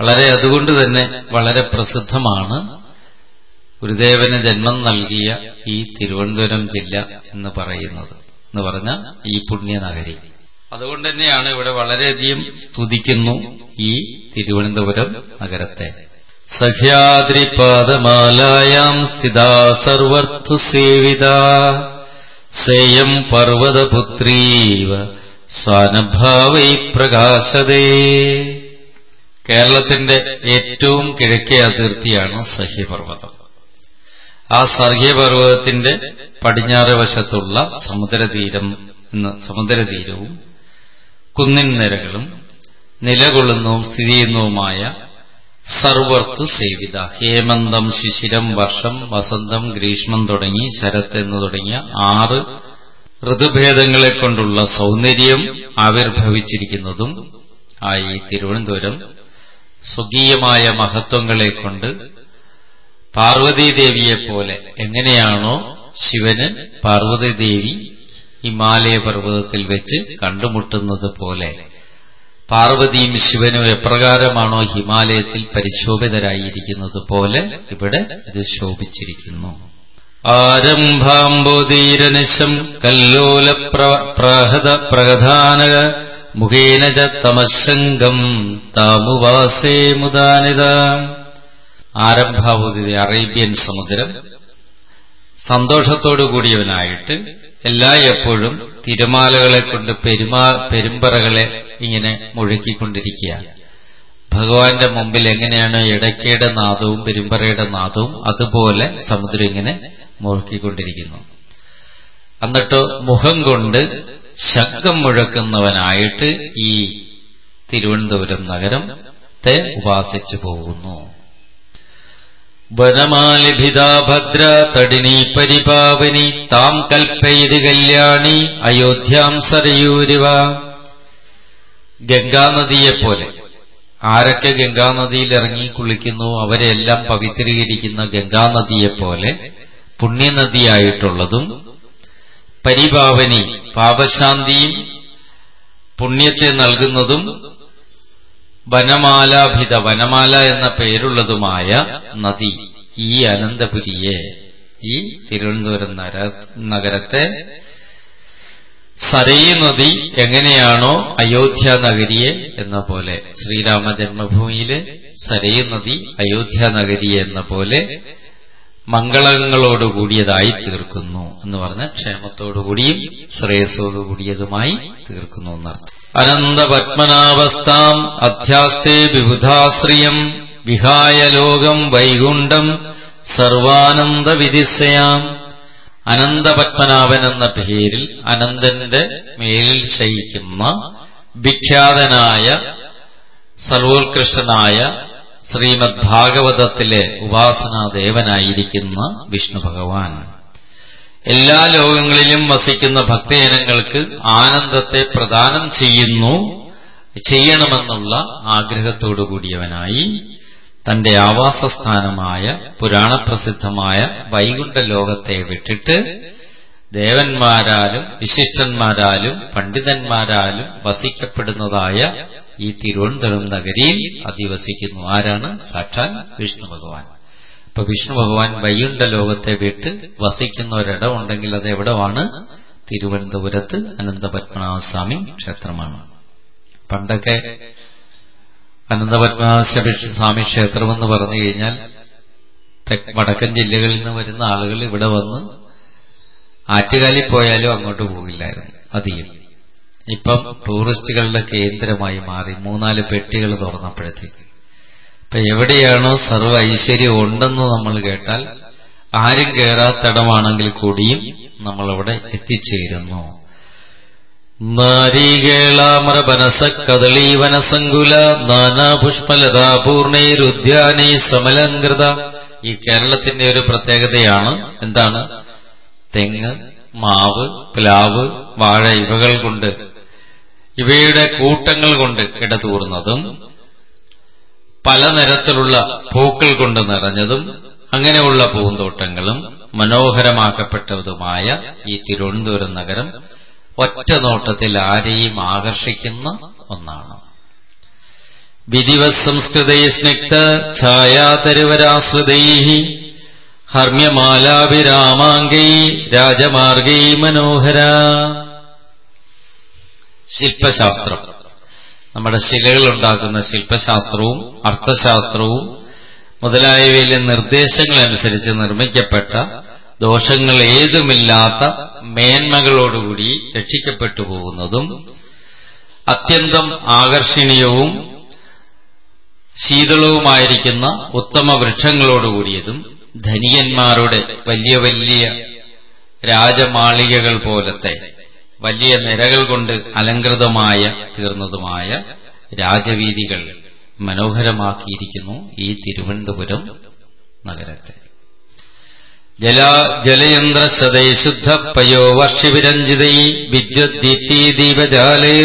വളരെ അതുകൊണ്ട് തന്നെ വളരെ പ്രസിദ്ധമാണ് ഗുരുദേവന് ജന്മം നൽകിയ ഈ തിരുവനന്തപുരം ജില്ല എന്ന് പറയുന്നത് എന്ന് പറഞ്ഞ ഈ പുണ്യനഗരി അതുകൊണ്ട് തന്നെയാണ് ഇവിടെ വളരെയധികം സ്തുതിക്കുന്നു ഈ തിരുവനന്തപുരം നഗരത്തെ സഹ്യാദ്രിപാദമാലായാം സ്ഥിതാ സർവർത്തു സേവിത സേയം പർവതപുത്രീവ സ്വാനഭാവൈ പ്രകാശതേ കേരളത്തിന്റെ ഏറ്റവും കിഴക്കേ അതിർത്തിയാണ് സഹ്യപർവ്വതം ആ സഹ്യപർവ്വതത്തിന്റെ പടിഞ്ഞാറ് വശത്തുള്ള സമുദ്രതീരം സമുദ്രതീരവും കുന്നിൻ നിരകളും നിലകൊള്ളുന്നതും സ്ഥിതി ചെയ്യുന്നതുമായ സർവർത്ത് സേവിത ഹേമന്തം ശിശിരം വർഷം വസന്തം ഗ്രീഷ്മം തുടങ്ങി ശരത്ത് എന്ന് തുടങ്ങിയ ആറ് ഋതുഭേദങ്ങളെ കൊണ്ടുള്ള സൗന്ദര്യം ആവിർഭവിച്ചിരിക്കുന്നതും ആ ഈ തിരുവനന്തപുരം സ്വകീയമായ മഹത്വങ്ങളെ കൊണ്ട് പാർവതീദേവിയെപ്പോലെ എങ്ങനെയാണോ ശിവന് പാർവതീദേവി ഹിമാലയ പർവ്വതത്തിൽ വെച്ച് കണ്ടുമുട്ടുന്നത് പോലെ പാർവതിയും ശിവനും എപ്രകാരമാണോ ഹിമാലയത്തിൽ പരിശോഭിതരായിരിക്കുന്നത് പോലെ ഇവിടെ ഇത് ശോഭിച്ചിരിക്കുന്നു ആരംഭാംബോധീരനിശം കല്ലോല പ്രഹത പ്രധാനക മുഖേന ച തമശങ്കം താമുവാസേ മുദാനിത ആരംഭാബോധി അറേബ്യൻ സമുദ്രം സന്തോഷത്തോടു കൂടിയവനായിട്ട് എല്ലാ എപ്പോഴും തിരമാലകളെ കൊണ്ട് പെരുമാ പെരുമ്പറകളെ ഇങ്ങനെ മുഴക്കിക്കൊണ്ടിരിക്കുക ഭഗവാന്റെ മുമ്പിൽ എങ്ങനെയാണ് ഇടയ്ക്കയുടെ നാദവും പെരുമ്പറയുടെ നാദവും അതുപോലെ സമുദ്രം ഇങ്ങനെ മുഴക്കിക്കൊണ്ടിരിക്കുന്നു എന്നിട്ട് മുഖം കൊണ്ട് ശബ്ദം മുഴക്കുന്നവനായിട്ട് ഈ തിരുവനന്തപുരം നഗരത്തെ ഉപാസിച്ചു പോകുന്നു വനമാലിഭിതാ ഭദ്ര തടിനി പരിപാവനി താം കൽപ്പയത് കല്യാണി അയോധ്യാം സരയൂരിവ ഗംഗാനദിയെപ്പോലെ ആരൊക്കെ ഗംഗാനദിയിൽ ഇറങ്ങി കുളിക്കുന്നു അവരെല്ലാം പവിത്രീകരിക്കുന്ന ഗംഗാനദിയെപ്പോലെ പുണ്യനദിയായിട്ടുള്ളതും പരിപാവനി പാപശാന്തിയും പുണ്യത്തെ നൽകുന്നതും വനമാലാഭിത വനമാല എന്ന പേരുള്ളതുമായ നദി ഈ അനന്തപുരിയെ ഈ തിരുവനന്തപുരം നഗരത്തെ സരയൂ നദി എങ്ങനെയാണോ അയോധ്യ നഗരിയെ എന്ന പോലെ ശ്രീരാമ ജന്മഭൂമിയിലെ സരയൂ നദി അയോധ്യ നഗരിയെ എന്ന പോലെ മംഗളങ്ങളോടുകൂടിയതായി തീർക്കുന്നു എന്ന് പറഞ്ഞ ക്ഷേമത്തോടുകൂടിയും ശ്രേയസ്സോടുകൂടിയതുമായി തീർക്കുന്നു എന്നർത്ഥം അനന്തപത്മനാവസ്ഥാം അധ്യാസ്തേ വിബുധാശ്രിയം വിഹായ ലോകം വൈകുണ്ഠം സർവാനന്ദവിധിസയാം അനന്തപത്മനാഭൻ എന്ന പേരിൽ അനന്തന്റെ മേലിൽ ശയിക്കുന്ന വിഖ്യാതനായ സർവോത്കൃഷ്ടനായ ശ്രീമദ് ഭാഗവതത്തിലെ ഉപാസനാദേവനായിരിക്കുന്ന വിഷ്ണു ഭഗവാൻ എല്ലാ ലോകങ്ങളിലും വസിക്കുന്ന ഭക്തജനങ്ങൾക്ക് ആനന്ദത്തെ പ്രദാനം ചെയ്യുന്നു ചെയ്യണമെന്നുള്ള ആഗ്രഹത്തോടുകൂടിയവനായി തന്റെ ആവാസസ്ഥാനമായ പുരാണപ്രസിദ്ധമായ വൈകുണ്ഠ ലോകത്തെ വിട്ടിട്ട് ദേവന്മാരാലും വിശിഷ്ടന്മാരാലും പണ്ഡിതന്മാരാലും വസിക്കപ്പെടുന്നതായ ഈ തിരുവനന്തപുരം നഗരിയിൽ അധിവസിക്കുന്നു ആരാണ് സാക്ഷാൽ വിഷ്ണു ഭഗവാൻ ഇപ്പൊ വിഷ്ണു ഭഗവാൻ വൈകുണ്ഠ ലോകത്തെ വിട്ട് വസിക്കുന്ന ഒരിടം ഉണ്ടെങ്കിൽ അത് എവിടമാണ് തിരുവനന്തപുരത്ത് അനന്തപത്മനാഭസ്വാമി ക്ഷേത്രമാണ് പണ്ടൊക്കെ അനന്തപത്മനാഭസ്വാമി ക്ഷേത്രമെന്ന് പറഞ്ഞു കഴിഞ്ഞാൽ വടക്കൻ ജില്ലകളിൽ നിന്ന് വരുന്ന ആളുകൾ ഇവിടെ വന്ന് ആറ്റുകാലിൽ പോയാലും അങ്ങോട്ട് പോകില്ലായിരുന്നു അധികം ഇപ്പം ടൂറിസ്റ്റുകളുടെ കേന്ദ്രമായി മാറി മൂന്നാല് പെട്ടികൾ തുറന്നപ്പോഴത്തേക്ക് ഇപ്പൊ എവിടെയാണോ സർവ്വ ഐശ്വര്യം ഉണ്ടെന്ന് നമ്മൾ കേട്ടാൽ ആരും കയറാത്തിടമാണെങ്കിൽ കൂടിയും നമ്മളവിടെ എത്തിച്ചേരുന്നു നാരീകേളാമരബനസ കദളീവനസങ്കുല നാനാപുഷ്പലതാപൂർണൈരുദ്യാനൈ സമലങ്കൃത ഈ കേരളത്തിന്റെ ഒരു പ്രത്യേകതയാണ് എന്താണ് തെങ്ങ് മാവ് പ്ലാവ് വാഴ ഇവകൾ കൊണ്ട് ഇവയുടെ കൂട്ടങ്ങൾ കൊണ്ട് ഇടതൂർന്നതും പല നിരത്തിലുള്ള പൂക്കൾ കൊണ്ട് നിറഞ്ഞതും അങ്ങനെയുള്ള പൂന്തോട്ടങ്ങളും മനോഹരമാക്കപ്പെട്ടതുമായ ഈ തിരുവനന്തപുരം നഗരം ഒറ്റ നോട്ടത്തിൽ ആരെയും ആകർഷിക്കുന്ന ഒന്നാണ് വിധിവത്സംസ്കൃതൈ സ്നിഗ്ധ ഛായാതരുവരാശ്രിതൈ ഹർമ്യമാലാഭിരാമാംഗൈ രാജമാർഗൈ മനോഹര ശില്പശാസ്ത്രം നമ്മുടെ ശിലകൾ ഉണ്ടാക്കുന്ന ശില്പശാസ്ത്രവും അർത്ഥശാസ്ത്രവും മുതലായവയിലെ നിർദ്ദേശങ്ങളനുസരിച്ച് നിർമ്മിക്കപ്പെട്ട ദോഷങ്ങൾ ഏതുമില്ലാത്ത മേന്മകളോടുകൂടി രക്ഷിക്കപ്പെട്ടു പോകുന്നതും അത്യന്തം ആകർഷണീയവും ശീതളവുമായിരിക്കുന്ന ഉത്തമ വൃക്ഷങ്ങളോടുകൂടിയതും ധനികന്മാരുടെ വലിയ വലിയ രാജമാളികകൾ പോലത്തെ വലിയ നിരകൾ കൊണ്ട് അലങ്കൃതമായ തീർന്നതുമായ രാജവീതികൾ മനോഹരമാക്കിയിരിക്കുന്നു ഈ തിരുവനന്തപുരം നഗരത്തെ ജല ജലയന്ത്രശതൈ ശുദ്ധ പയോ വർഷിവിരഞ്ജിതൈ വിദ്യുദ്ദീപ്തി ദീപജാലൈർ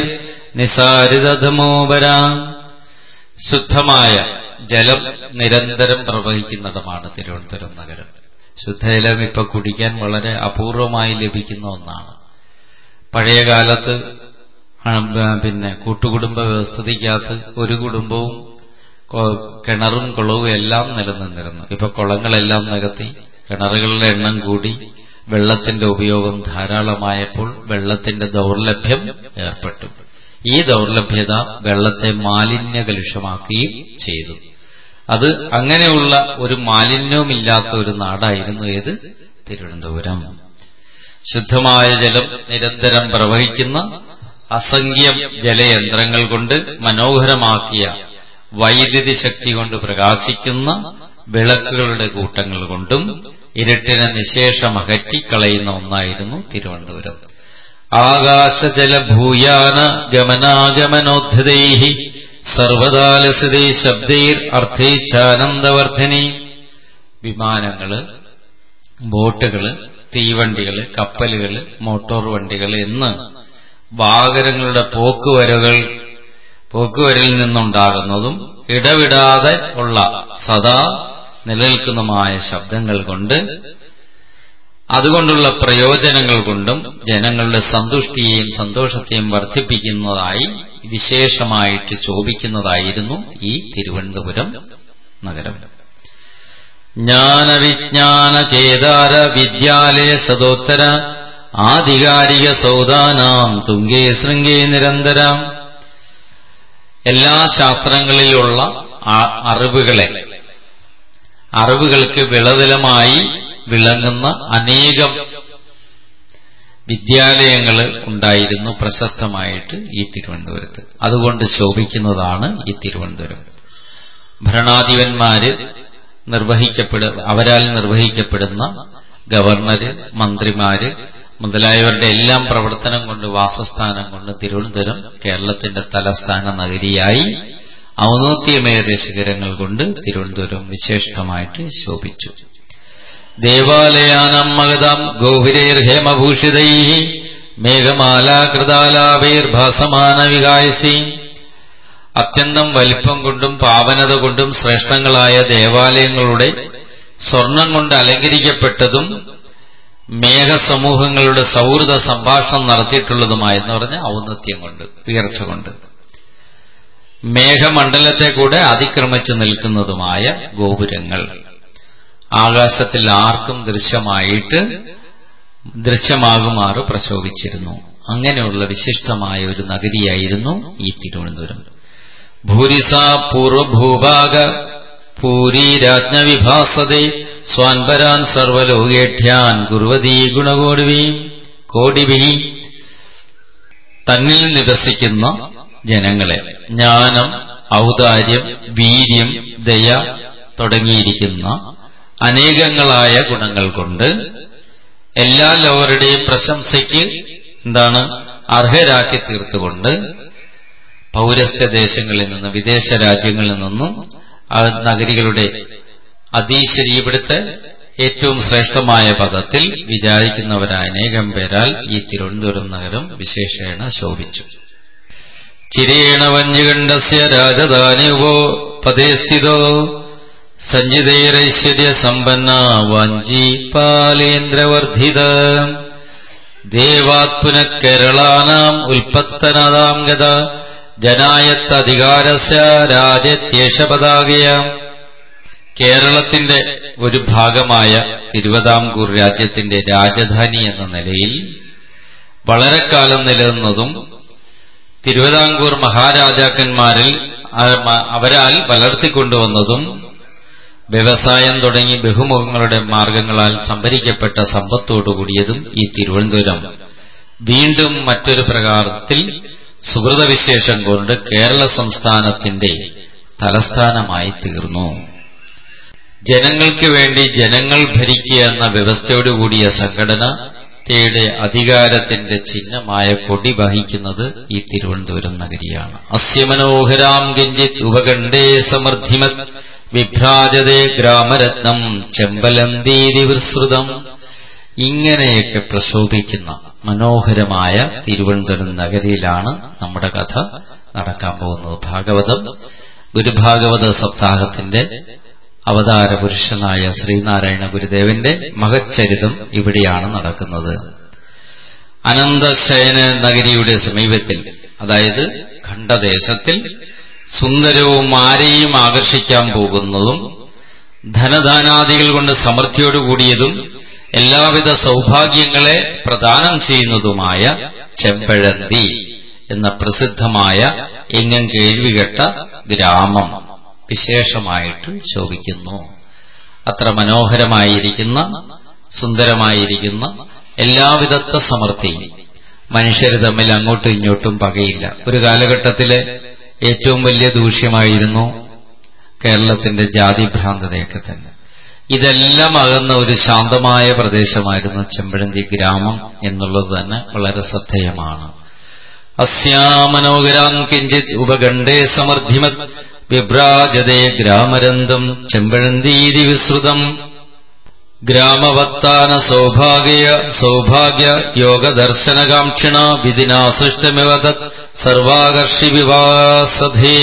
നിസാരിതമോപര ശുദ്ധമായ ജലം നിരന്തരം പ്രവഹിക്കുന്നിടമാണ് തിരുവനന്തപുരം നഗരം ശുദ്ധജലം ഇപ്പൊ കുടിക്കാൻ വളരെ അപൂർവമായി ലഭിക്കുന്ന ഒന്നാണ് പഴയ കാലത്ത് പിന്നെ കൂട്ടുകുടുംബ വ്യവസ്ഥിതിക്കകത്ത് ഒരു കുടുംബവും കിണറും കുളവും എല്ലാം നിലനിന്നിരുന്നു ഇപ്പൊ കുളങ്ങളെല്ലാം നികത്തി കിണറുകളുടെ എണ്ണം കൂടി വെള്ളത്തിന്റെ ഉപയോഗം ധാരാളമായപ്പോൾ വെള്ളത്തിന്റെ ദൗർലഭ്യം ഏർപ്പെട്ടു ഈ ദൗർലഭ്യത വെള്ളത്തെ മാലിന്യ കലുഷമാക്കുകയും ചെയ്തു അത് അങ്ങനെയുള്ള ഒരു മാലിന്യവുമില്ലാത്ത ഒരു നാടായിരുന്നു ഏത് തിരുവനന്തപുരം ശുദ്ധമായ ജലം നിരന്തരം പ്രവഹിക്കുന്ന അസംഖ്യം ജലയന്ത്രങ്ങൾ കൊണ്ട് മനോഹരമാക്കിയ വൈദ്യുതി ശക്തി കൊണ്ട് പ്രകാശിക്കുന്ന വിളക്കുകളുടെ കൂട്ടങ്ങൾ കൊണ്ടും ഇരുട്ടിനെ നിശേഷമകറ്റിക്കളയുന്ന ഒന്നായിരുന്നു തിരുവനന്തപുരം ആകാശജലഭൂയാന ഗമനാഗമനോദ്ധതൈ സർവതാലസിതേ ശബ്ദൈർ അർത്ഥേച്ഛാനന്ദവർദ്ധനി വിമാനങ്ങള് ബോട്ടുകള് തീവണ്ടികള് കപ്പലുകള് മോട്ടോർ വണ്ടികൾ എന്ന് വാഹനങ്ങളുടെ പോക്കുവരകൾ പോക്കുവരലിൽ നിന്നുണ്ടാകുന്നതും ഇടവിടാതെ ഉള്ള സദാ നിലനിൽക്കുന്നതുമായ ശബ്ദങ്ങൾ കൊണ്ട് അതുകൊണ്ടുള്ള പ്രയോജനങ്ങൾ കൊണ്ടും ജനങ്ങളുടെ സന്തുഷ്ടിയെയും സന്തോഷത്തെയും വർദ്ധിപ്പിക്കുന്നതായി വിശേഷമായിട്ട് ശോഭിക്കുന്നതായിരുന്നു ഈ തിരുവനന്തപുരം നഗരം ജ്ഞാനവിജ്ഞാന കേദാര വിദ്യാലയ സദോത്തര ആധികാരിക സൗദാനാം തുങ്കേ ശൃംഗേ നിരന്തരം എല്ലാ ശാസ്ത്രങ്ങളിലുള്ള അറിവുകളെ അറിവുകൾക്ക് വിളവിലമായി വിളങ്ങുന്ന അനേകം വിദ്യാലയങ്ങൾ ഉണ്ടായിരുന്നു പ്രശസ്തമായിട്ട് ഈ തിരുവനന്തപുരത്ത് അതുകൊണ്ട് ശോഭിക്കുന്നതാണ് ഈ തിരുവനന്തപുരം ഭരണാധിപന്മാര് നിർവഹിക്കപ്പെടു അവരാൽ നിർവഹിക്കപ്പെടുന്ന ഗവർണര് മന്ത്രിമാര് മുതലായവരുടെ എല്ലാം പ്രവർത്തനം കൊണ്ട് വാസസ്ഥാനം കൊണ്ട് തിരുവനന്തപുരം കേരളത്തിന്റെ തലസ്ഥാന നഗരിയായി ഔന്നത്യമേറിയ ശിഖരങ്ങൾ കൊണ്ട് തിരുവനന്തപുരം വിശേഷമായിട്ട് ശോഭിച്ചു ദേവാലയാനം മഹതാം ഗോപുരൈർഹേമഭൂഷിതൈ മേഘമാലാകൃതാലാഭൈർഭാസമാന വികായസി അത്യന്തം വലിപ്പം കൊണ്ടും പാവനത കൊണ്ടും ശ്രേഷ്ഠങ്ങളായ ദേവാലയങ്ങളുടെ സ്വർണം കൊണ്ട് അലങ്കരിക്കപ്പെട്ടതും മേഘസമൂഹങ്ങളുടെ സൗഹൃദ സംഭാഷണം നടത്തിയിട്ടുള്ളതുമായെന്ന് പറഞ്ഞ ഔന്നത്യം കൊണ്ട് ഉയർച്ച കൊണ്ട് മേഘമണ്ഡലത്തെ കൂടെ അതിക്രമിച്ചു നിൽക്കുന്നതുമായ ഗോപുരങ്ങൾ ആകാശത്തിൽ ആർക്കും ദൃശ്യമായിട്ട് ദൃശ്യമാകുമാറ് പ്രശോഭിച്ചിരുന്നു അങ്ങനെയുള്ള വിശിഷ്ടമായ ഒരു നഗരിയായിരുന്നു ഈ തിരുവനന്തപുരം ഭൂരിസ പൂർവഭൂഭാഗ പൂരി രാജ്ഞവിഭാസതേ സ്വാൻപരാൻ സർവലോകേഠ്യാൻ കുർവതീ ഗുണകോടിവി കോടിവി തന്നിൽ നിവസിക്കുന്ന ജനങ്ങളെ ജ്ഞാനം ഔദാര്യം വീര്യം ദയ തുടങ്ങിയിരിക്കുന്ന അനേകങ്ങളായ ഗുണങ്ങൾ കൊണ്ട് എല്ലാ ലോകരുടെയും പ്രശംസയ്ക്ക് എന്താണ് അർഹരാക്കി തീർത്തുകൊണ്ട് പൗരസ്ത്യ ദേശങ്ങളിൽ നിന്നും വിദേശ രാജ്യങ്ങളിൽ നിന്നും ആ നഗരികളുടെ അതീശ്വരി ഇവിടുത്തെ ഏറ്റവും ശ്രേഷ്ഠമായ പദത്തിൽ വിചാരിക്കുന്നവരായ അനേകം പേരാൽ ഈ തിരുവനന്തപുരം നഗരം വിശേഷേണ ശോഭിച്ചു ചിരേണ വന്യകണ്ഠസ്യ രാജധാനി ഉപോ പദേ സ്ഥിതോ സഞ്ജിതൈരൈശ്വര്യ സമ്പന്ന വാഞ്ചീപാലേന്ദ്രവർദ്ധിത ദേവാത് പുനഃ കേരളാനാം ഉൽപ്പത്തനതാം ഗത ജനായത്തധികാരസ്യ രാജ്യത്യേഷ പതാകയ കേരളത്തിന്റെ ഒരു ഭാഗമായ തിരുവിതാംകൂർ രാജ്യത്തിന്റെ രാജധാനി എന്ന നിലയിൽ വളരെ കാലം നിലനിന്നതും തിരുവിതാംകൂർ മഹാരാജാക്കന്മാരിൽ അവരാൽ വളർത്തിക്കൊണ്ടുവന്നതും വ്യവസായം തുടങ്ങി ബഹുമുഖങ്ങളുടെ മാർഗങ്ങളാൽ സംഭരിക്കപ്പെട്ട സമ്പത്തോടുകൂടിയതും ഈ തിരുവനന്തപുരം വീണ്ടും മറ്റൊരു പ്രകാരത്തിൽ സുഹൃതവിശേഷം കൊണ്ട് കേരള സംസ്ഥാനത്തിന്റെ തലസ്ഥാനമായി തീർന്നു ജനങ്ങൾക്ക് വേണ്ടി ജനങ്ങൾ ഭരിക്കുക എന്ന വ്യവസ്ഥയോടുകൂടിയ സംഘടന യുടെ അധികാരത്തിന്റെ ചിഹ്നമായ കൊടി വഹിക്കുന്നത് ഈ തിരുവനന്തപുരം നഗരിയാണ് അസ്യമനോഹരാം കിഞ്ചിത് ഉപകണ്ഠേ സമൃദ്ധിമത് വിഭ്രാജതേ ഗ്രാമരത്നം ചെമ്പലന്തീതി വിസ്തൃതം ഇങ്ങനെയൊക്കെ പ്രശോഭിക്കുന്ന മനോഹരമായ തിരുവനന്തപുരം നഗരിയിലാണ് നമ്മുടെ കഥ നടക്കാൻ പോകുന്നത് ഭാഗവതം ഗുരുഭാഗവത സപ്താഹത്തിന്റെ അവതാര പുരുഷനായ ശ്രീനാരായണ ഗുരുദേവന്റെ മഹച്ചരിതം ഇവിടെയാണ് നടക്കുന്നത് അനന്തശയന നഗരിയുടെ സമീപത്തിൽ അതായത് ഖണ്ഡദേശത്തിൽ സുന്ദരവും ആരെയും ആകർഷിക്കാൻ പോകുന്നതും ധനദാനാദികൾ കൊണ്ട് സമൃദ്ധിയോടുകൂടിയതും എല്ലാവിധ സൗഭാഗ്യങ്ങളെ പ്രദാനം ചെയ്യുന്നതുമായ ചെമ്പഴന്തി എന്ന പ്രസിദ്ധമായ എങ്ങും കേൾവികെട്ട ഗ്രാമം വിശേഷമായിട്ട് ശോഭിക്കുന്നു അത്ര മനോഹരമായിരിക്കുന്ന സുന്ദരമായിരിക്കുന്ന എല്ലാവിധത്തെ സമൃദ്ധിയും മനുഷ്യർ തമ്മിൽ അങ്ങോട്ടും ഇങ്ങോട്ടും പകയില്ല ഒരു കാലഘട്ടത്തിലെ ഏറ്റവും വലിയ ദൂഷ്യമായിരുന്നു കേരളത്തിന്റെ ജാതിഭ്രാന്തതയൊക്കെ തന്നെ ഇതെല്ലാം അകന്ന ഒരു ശാന്തമായ പ്രദേശമായിരുന്നു ചെമ്പഴന്തി ഗ്രാമം എന്നുള്ളത് തന്നെ വളരെ ശ്രദ്ധേയമാണ് അസ്യാമനോഹരാം കിഞ്ചിത് ഉപഗണ്ഡേ സമൃദ്ധിമത് വിഭ്രാജതേ ഗ്രാമരന്തം ചെമ്പഴന്തീതി വിസ്തൃതം ഗ്രാമവത്താന സൗഭാഗ്യ സൗഭാഗ്യ യോഗദർശനകാംക്ഷിണ വിധിനാ സൃഷ്ടമിവ തത് സർവാകർഷി വിവാസധേ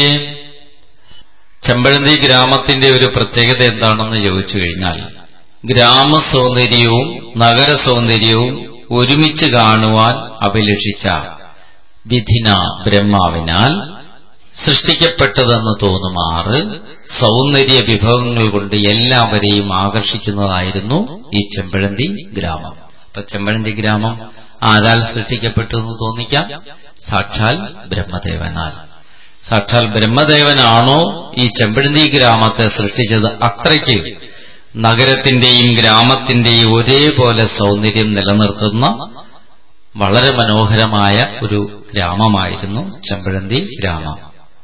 ചെമ്പഴന്തി ഗ്രാമത്തിന്റെ ഒരു പ്രത്യേകത എന്താണെന്ന് ചോദിച്ചു കഴിഞ്ഞാൽ ഗ്രാമ സൗന്ദര്യവും നഗര സൗന്ദര്യവും ഒരുമിച്ച് കാണുവാൻ അഭിലഷിച്ച വിധിന ബ്രഹ്മാവിനാൽ സൃഷ്ടിക്കപ്പെട്ടതെന്ന് തോന്നുമാറ് സൗന്ദര്യ വിഭവങ്ങൾ കൊണ്ട് എല്ലാവരെയും ആകർഷിക്കുന്നതായിരുന്നു ഈ ചെമ്പഴന്തി ഗ്രാമം അപ്പൊ ചെമ്പഴന്തി ഗ്രാമം ആരാൽ സൃഷ്ടിക്കപ്പെട്ടു എന്ന് തോന്നിക്കാം സാക്ഷാൽ ബ്രഹ്മദേവനാൽ സാക്ഷാൽ ബ്രഹ്മദേവനാണോ ഈ ചെമ്പഴന്തി ഗ്രാമത്തെ സൃഷ്ടിച്ചത് അത്രയ്ക്ക് നഗരത്തിന്റെയും ഗ്രാമത്തിന്റെയും ഒരേപോലെ സൗന്ദര്യം നിലനിർത്തുന്ന വളരെ മനോഹരമായ ഒരു ഗ്രാമമായിരുന്നു ചെമ്പഴന്തി ഗ്രാമം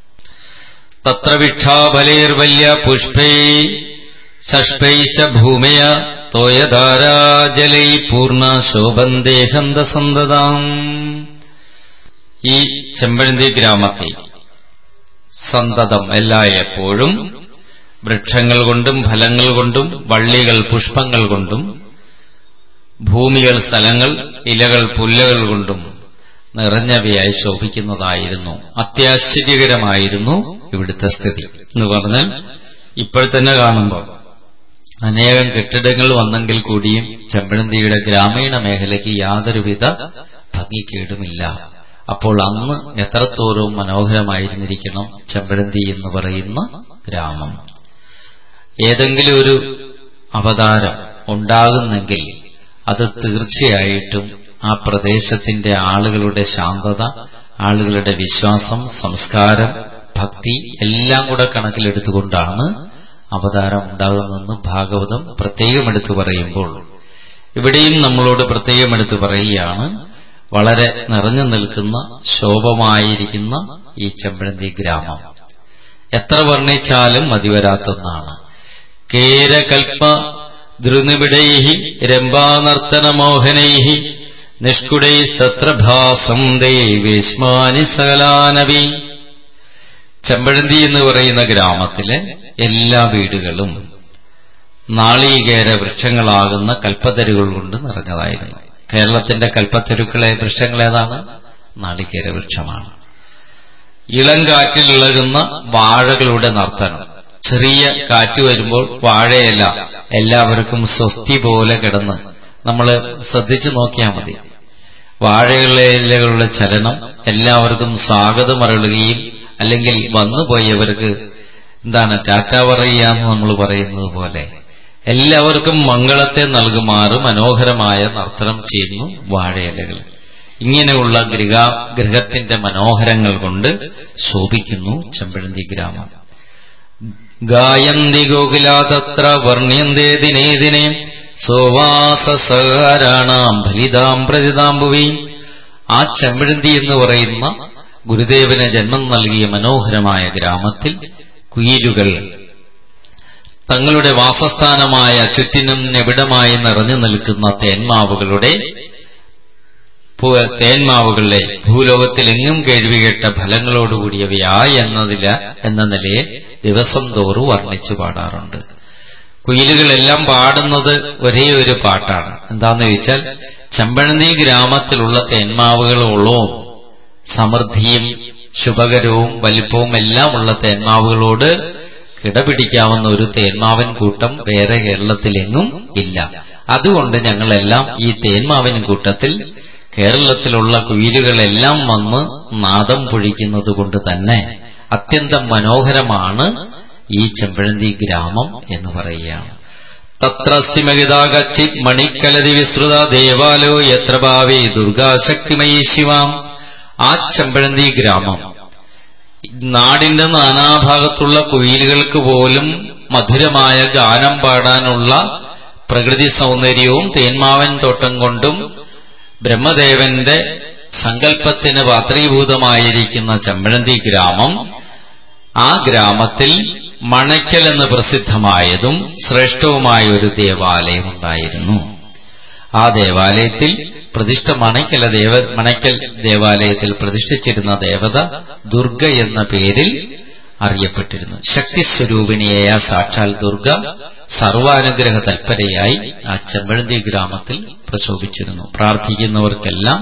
തത്ര വിക്ഷാബലേർവല്യ പുഷ്പൈ സഷ്പൈ ച ഭൂമയ തോയധാരാജലൈ പൂർണ്ണ ശോഭന്തേഹന്തസന്തതാം ഈ ചെമ്പഴന്തി ഗ്രാമത്തെ സന്തതം എല്ലായ്പ്പോഴും വൃക്ഷങ്ങൾ കൊണ്ടും ഫലങ്ങൾ കൊണ്ടും വള്ളികൾ പുഷ്പങ്ങൾ കൊണ്ടും ഭൂമികൾ സ്ഥലങ്ങൾ ഇലകൾ പുല്ലുകൾ കൊണ്ടും നിറഞ്ഞവയായി ശോഭിക്കുന്നതായിരുന്നു അത്യാശ്ചര്യകരമായിരുന്നു ഇവിടുത്തെ സ്ഥിതി എന്ന് പറഞ്ഞാൽ ഇപ്പോൾ തന്നെ കാണുമ്പോൾ അനേകം കെട്ടിടങ്ങൾ വന്നെങ്കിൽ കൂടിയും ചെമ്പഴന്തിയുടെ ഗ്രാമീണ മേഖലയ്ക്ക് യാതൊരുവിധ ഭംഗിക്കേടുമില്ല അപ്പോൾ അന്ന് എത്രത്തോളം മനോഹരമായിരുന്നിരിക്കണം ചെമ്പഴന്തി എന്ന് പറയുന്ന ഗ്രാമം ഏതെങ്കിലും ഒരു അവതാരം ഉണ്ടാകുന്നെങ്കിൽ അത് തീർച്ചയായിട്ടും ആ പ്രദേശത്തിന്റെ ആളുകളുടെ ശാന്തത ആളുകളുടെ വിശ്വാസം സംസ്കാരം ഭക്തി എല്ലാം കൂടെ കണക്കിലെടുത്തുകൊണ്ടാണ് അവതാരം ഉണ്ടാകുന്നതെന്ന് ഭാഗവതം പ്രത്യേകം എടുത്തു പറയുമ്പോൾ ഇവിടെയും നമ്മളോട് പ്രത്യേകം എടുത്തു പറയുകയാണ് വളരെ നിറഞ്ഞു നിൽക്കുന്ന ശോഭമായിരിക്കുന്ന ഈ ചെമ്പഴന്തി ഗ്രാമം എത്ര വർണ്ണിച്ചാലും മതിവരാത്തൊന്നാണ് കേരകൽപ്പ ദ്രുനിബിടൈ രംഭാനർത്തനമോഹനൈ നിഷ്കുടൈസ്തത്ര ഭാസം ദേവേശ്മാനി സകലാനവി ചെമ്പഴന്തി എന്ന് പറയുന്ന ഗ്രാമത്തിലെ എല്ലാ വീടുകളും നാളീകേര വൃക്ഷങ്ങളാകുന്ന കൽപ്പത്തരുകൾ കൊണ്ട് നിറഞ്ഞതായിരുന്നു കേരളത്തിന്റെ കൽപ്പത്തരുക്കളെ വൃക്ഷങ്ങൾ ഏതാണ് നാളികേര വൃക്ഷമാണ് ഇളം കാറ്റിൽ ഇളകുന്ന വാഴകളുടെ നർത്തനം ചെറിയ കാറ്റ് വരുമ്പോൾ വാഴയല്ല എല്ലാവർക്കും സ്വസ്തി പോലെ കിടന്ന് നമ്മൾ ശ്രദ്ധിച്ചു നോക്കിയാൽ മതി വാഴയിലകളുടെ ചലനം എല്ലാവർക്കും സ്വാഗതം അരുളുകയും അല്ലെങ്കിൽ വന്നുപോയവർക്ക് എന്താണ് ടാറ്റ പറയുക എന്ന് നമ്മൾ പറയുന്നത് പോലെ എല്ലാവർക്കും മംഗളത്തെ നൽകുമാറ് മനോഹരമായ നർത്തനം ചെയ്യുന്നു വാഴയിലകൾ ഇങ്ങനെയുള്ള ഗൃഹ ഗൃഹത്തിന്റെ മനോഹരങ്ങൾ കൊണ്ട് ശോഭിക്കുന്നു ചെമ്പഴന്തി ഗ്രാമം ഗായന്തി ഗോകുലാതത്ര വർണ്യന്തേ ദിനേ ദിനേ സോവാസസഹാരാണാം ഫലിതാം പ്രതിതാംബുവി ആ ചെമ്പഴന്തി എന്ന് പറയുന്ന ഗുരുദേവന് ജന്മം നൽകിയ മനോഹരമായ ഗ്രാമത്തിൽ കുയിലുകൾ തങ്ങളുടെ വാസസ്ഥാനമായ ചുറ്റിനും നിബിഡമായി നിറഞ്ഞു നിൽക്കുന്ന തേന്മാവുകളുടെ തേന്മാവുകളെ ഭൂലോകത്തിലെങ്ങും കേൾവികേട്ട ഫലങ്ങളോടുകൂടിയവയായി എന്നതില എന്ന നിലയെ ദിവസം തോറും വർണ്ണിച്ചു പാടാറുണ്ട് കുയിലുകളെല്ലാം പാടുന്നത് ഒരേ ഒരു പാട്ടാണ് എന്താന്ന് ചോദിച്ചാൽ ചെമ്പഴന്തി ഗ്രാമത്തിലുള്ള തേന്മാവുകളോളവും സമൃദ്ധിയും ശുഭകരവും വലിപ്പവും എല്ലാം ഉള്ള തേന്മാവുകളോട് കിടപിടിക്കാവുന്ന ഒരു തേന്മാവൻ കൂട്ടം വേറെ കേരളത്തിലെങ്ങും ഇല്ല അതുകൊണ്ട് ഞങ്ങളെല്ലാം ഈ തേന്മാവൻ കൂട്ടത്തിൽ കേരളത്തിലുള്ള കുയിലുകളെല്ലാം വന്ന് നാദം പൊഴിക്കുന്നത് കൊണ്ട് തന്നെ അത്യന്തം മനോഹരമാണ് ഈ ചെമ്പഴന്തി ഗ്രാമം എന്ന് പറയുകയാണ് തത്രസ്തിമഹിതാകച്ചിത് മണിക്കലതി വിസ്തൃത ദേവാലയോ എത്ര ഭാവേ ദുർഗാശക്തിമയീ ശിവാം ആ ചെമ്പഴന്തി ഗ്രാമം നാടിന്റെ നാനാഭാഗത്തുള്ള കുയിലുകൾക്ക് പോലും മധുരമായ ഗാനം പാടാനുള്ള പ്രകൃതി സൗന്ദര്യവും തേന്മാവൻ തോട്ടം കൊണ്ടും ബ്രഹ്മദേവന്റെ സങ്കല്പത്തിന് പാത്രീഭൂതമായിരിക്കുന്ന ചെമ്പഴന്തി ഗ്രാമം ആ ഗ്രാമത്തിൽ മണയ്ക്കൽ എന്ന് പ്രസിദ്ധമായതും ശ്രേഷ്ഠവുമായ ഒരു ദേവാലയം ഉണ്ടായിരുന്നു ആ ദേവാലയത്തിൽ പ്രതിഷ്ഠ മണയ്ക്കല ദേവ മണയ്ക്കൽ ദേവാലയത്തിൽ പ്രതിഷ്ഠിച്ചിരുന്ന ദേവത ദുർഗ എന്ന പേരിൽ അറിയപ്പെട്ടിരുന്നു ശക്തിസ്വരൂപിണിയായ സാക്ഷാൽ ദുർഗ സർവാനുഗ്രഹ തൽപരയായി ആ ചെമ്പഴന്തി ഗ്രാമത്തിൽ പ്രശോഭിച്ചിരുന്നു പ്രാർത്ഥിക്കുന്നവർക്കെല്ലാം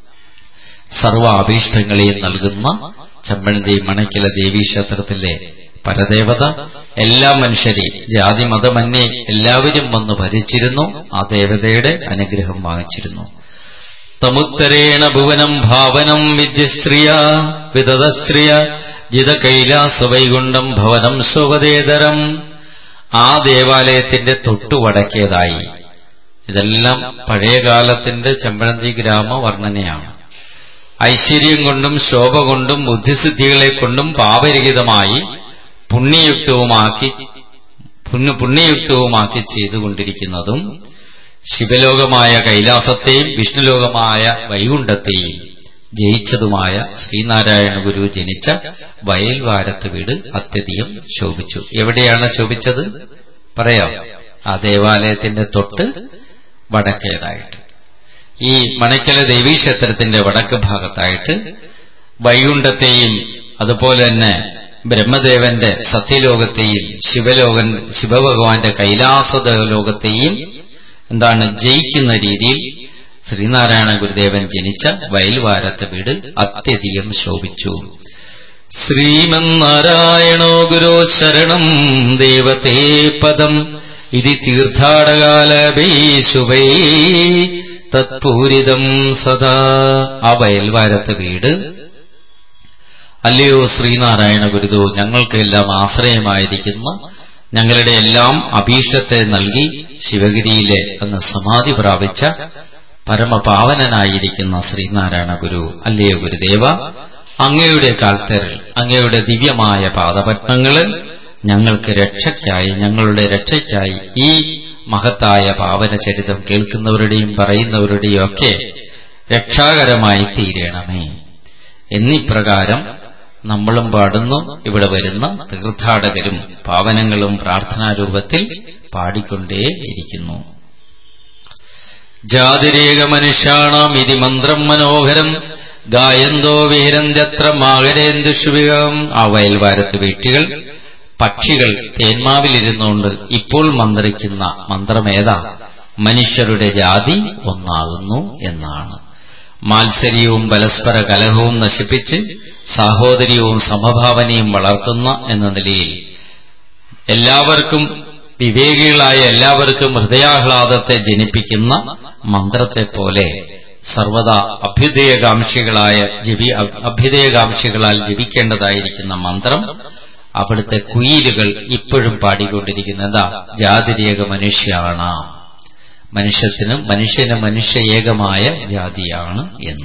സർവ അഭീഷ്ടങ്ങളെയും നൽകുന്ന ചെമ്പഴന്തി മണയ്ക്കല ദേവീക്ഷേത്രത്തിലെ പരദേവത എല്ലാ മനുഷ്യരെ ജാതി മതമന്യേ എല്ലാവരും വന്ന് ഭരിച്ചിരുന്നു ആ ദേവതയുടെ അനുഗ്രഹം വാങ്ങിച്ചിരുന്നു തമുത്തരേണ ഭുവനം ഭാവനം വിദ്യശ്രിയ വിദതശ്രിയ ജിത കൈലാസ വൈകുണ്ഠം ഭവനം ശോഭതേതരം ആ ദേവാലയത്തിന്റെ തൊട്ടുവടക്കേതായി ഇതെല്ലാം പഴയകാലത്തിന്റെ ചെമ്പഴന്തി ഗ്രാമ വർണ്ണനയാണ് ഐശ്വര്യം കൊണ്ടും ശോഭ കൊണ്ടും ബുദ്ധിസിദ്ധികളെ കൊണ്ടും പാപരഹിതമായി പുണ്യയുക്തവുമാക്കി പുണ്യയുക്തവുമാക്കി ചെയ്തുകൊണ്ടിരിക്കുന്നതും ശിവലോകമായ കൈലാസത്തെയും വിഷ്ണുലോകമായ വൈകുണ്ഠത്തെയും ജയിച്ചതുമായ ശ്രീനാരായണ ഗുരു ജനിച്ച വയൽവാരത്ത് വീട് അത്യധികം ശോഭിച്ചു എവിടെയാണ് ശോഭിച്ചത് പറയാം ആ ദേവാലയത്തിന്റെ തൊട്ട് വടക്കേതായിട്ട് ഈ മണയ്ക്കല ദേവീക്ഷേത്രത്തിന്റെ വടക്ക് ഭാഗത്തായിട്ട് വൈകുണ്ഠത്തെയും അതുപോലെ തന്നെ ബ്രഹ്മദേവന്റെ സത്യലോകത്തെയും ശിവലോകൻ ശിവഭഗവാന്റെ കൈലാസ ലോകത്തെയും എന്താണ് ജയിക്കുന്ന രീതിയിൽ ശ്രീനാരായണ ഗുരുദേവൻ ജനിച്ച വയൽവാരത്തെ വീട് അത്യധികം ശോഭിച്ചു ശ്രീമന്നാരായണോ ഗുരോ ശരണം ദേവതേ പദം ഇതി തീർത്ഥാടകാലഭീശുവൈ തത്പൂരിതം സദാ ആ വയൽവാരത്തെ വീട് അല്ലയോ ശ്രീനാരായണ ഗുരുദോ ഞങ്ങൾക്കെല്ലാം ആശ്രയമായിരിക്കുന്ന ഞങ്ങളുടെ എല്ലാം അഭീഷ്ടത്തെ നൽകി ശിവഗിരിയിലെ അങ്ങ് സമാധി പ്രാപിച്ച പരമപാവനനായിരിക്കുന്ന ശ്രീനാരായണ ഗുരു അല്ലയോ ഗുരുദേവ അങ്ങയുടെ കാൽത്തരൽ അങ്ങയുടെ ദിവ്യമായ പാദപത്മങ്ങള് ഞങ്ങൾക്ക് രക്ഷയ്ക്കായി ഞങ്ങളുടെ രക്ഷയ്ക്കായി ഈ മഹത്തായ പാവന ചരിതം കേൾക്കുന്നവരുടെയും പറയുന്നവരുടെയും ഒക്കെ രക്ഷാകരമായി തീരണമേ എന്നിപ്രകാരം നമ്മളും പാടുന്നു ഇവിടെ വരുന്ന തീർത്ഥാടകരും പാവനങ്ങളും പ്രാർത്ഥനാരൂപത്തിൽ പാടിക്കൊണ്ടേ ഇരിക്കുന്നു ജാതിരേക മനുഷ്യാണാം ഇതി മന്ത്രം മനോഹരം ഗായന്തോ വീരന്ത്യത്ര മാകരേന്ദുഷുവികം ആ വയൽവാരത്ത് വീട്ടികൾ പക്ഷികൾ തേന്മാവിലിരുന്നുകൊണ്ട് ഇപ്പോൾ മന്ത്രിക്കുന്ന മന്ത്രമേതാ മനുഷ്യരുടെ ജാതി ഒന്നാകുന്നു എന്നാണ് മാത്സര്യവും പരസ്പര കലഹവും നശിപ്പിച്ച് സാഹോദര്യവും സമഭാവനയും വളർത്തുന്ന എന്ന നിലയിൽ എല്ലാവർക്കും വിവേകികളായ എല്ലാവർക്കും ഹൃദയാഹ്ലാദത്തെ ജനിപ്പിക്കുന്ന മന്ത്രത്തെ പോലെ സർവദാ അഭ്യുദയകാംക്ഷികളായ ജപി അഭ്യുദയകാംക്ഷികളാൽ ജപിക്കേണ്ടതായിരിക്കുന്ന മന്ത്രം അവിടുത്തെ കുയിലുകൾ ഇപ്പോഴും പാടിക്കൊണ്ടിരിക്കുന്ന എന്താ ജാതിരേക മനുഷ്യാണ് മനുഷ്യത്തിന് മനുഷ്യന് മനുഷ്യ ഏകമായ ജാതിയാണ് എന്ന്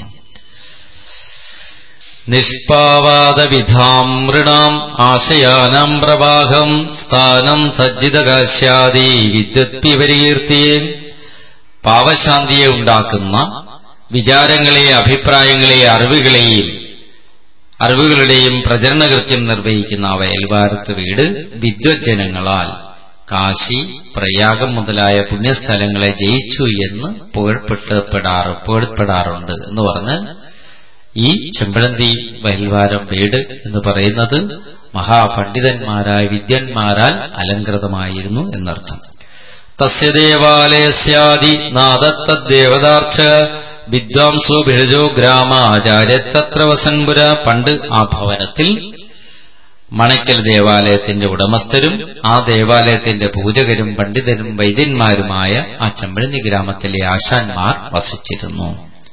നിഷ്പാവാദവിധാം മൃണാം ആശയാനാം പ്രവാഹം സ്ഥാനം സജ്ജിതകാശ്യാദി വിദ്യുത്പിപരികീർത്തിയെ പാവശാന്തിയെ ഉണ്ടാക്കുന്ന വിചാരങ്ങളെ അഭിപ്രായങ്ങളെ അറിവുകളെയും അറിവുകളുടെയും പ്രചരണകൃത്യം നിർവഹിക്കുന്ന ആ വയൽവാരത്ത് വീട് വിദ്വജ്ജനങ്ങളാൽ കാശി പ്രയാഗം മുതലായ പുണ്യസ്ഥലങ്ങളെ ജയിച്ചു എന്ന് പുകഴ്പ്പെട്ടപ്പെടാറ് പുകഴ്പ്പെടാറുണ്ട് എന്ന് പറഞ്ഞ് ഈ ചെമ്പഴന്തി വയൽവാരം വീട് എന്ന് പറയുന്നത് മഹാപണ്ഡിതന്മാരായ വിദ്യന്മാരാൽ അലങ്കൃതമായിരുന്നു എന്നർത്ഥം തസ്യ ദേവാലയസ്യാദി നാദത്തദ്ദേവതാർച്ച വിദ്വാംസോ ബിഴജോ ഗ്രാമ ആചാര്യത്തത്ര വസൻപുര പണ്ട് ആ ഭവനത്തിൽ മണയ്ക്കൽ ദേവാലയത്തിന്റെ ഉടമസ്ഥരും ആ ദേവാലയത്തിന്റെ പൂജകരും പണ്ഡിതരും വൈദ്യന്മാരുമായ ആ ചെമ്പഴന്തി ഗ്രാമത്തിലെ ആശാന്മാർ വസിച്ചിരുന്നു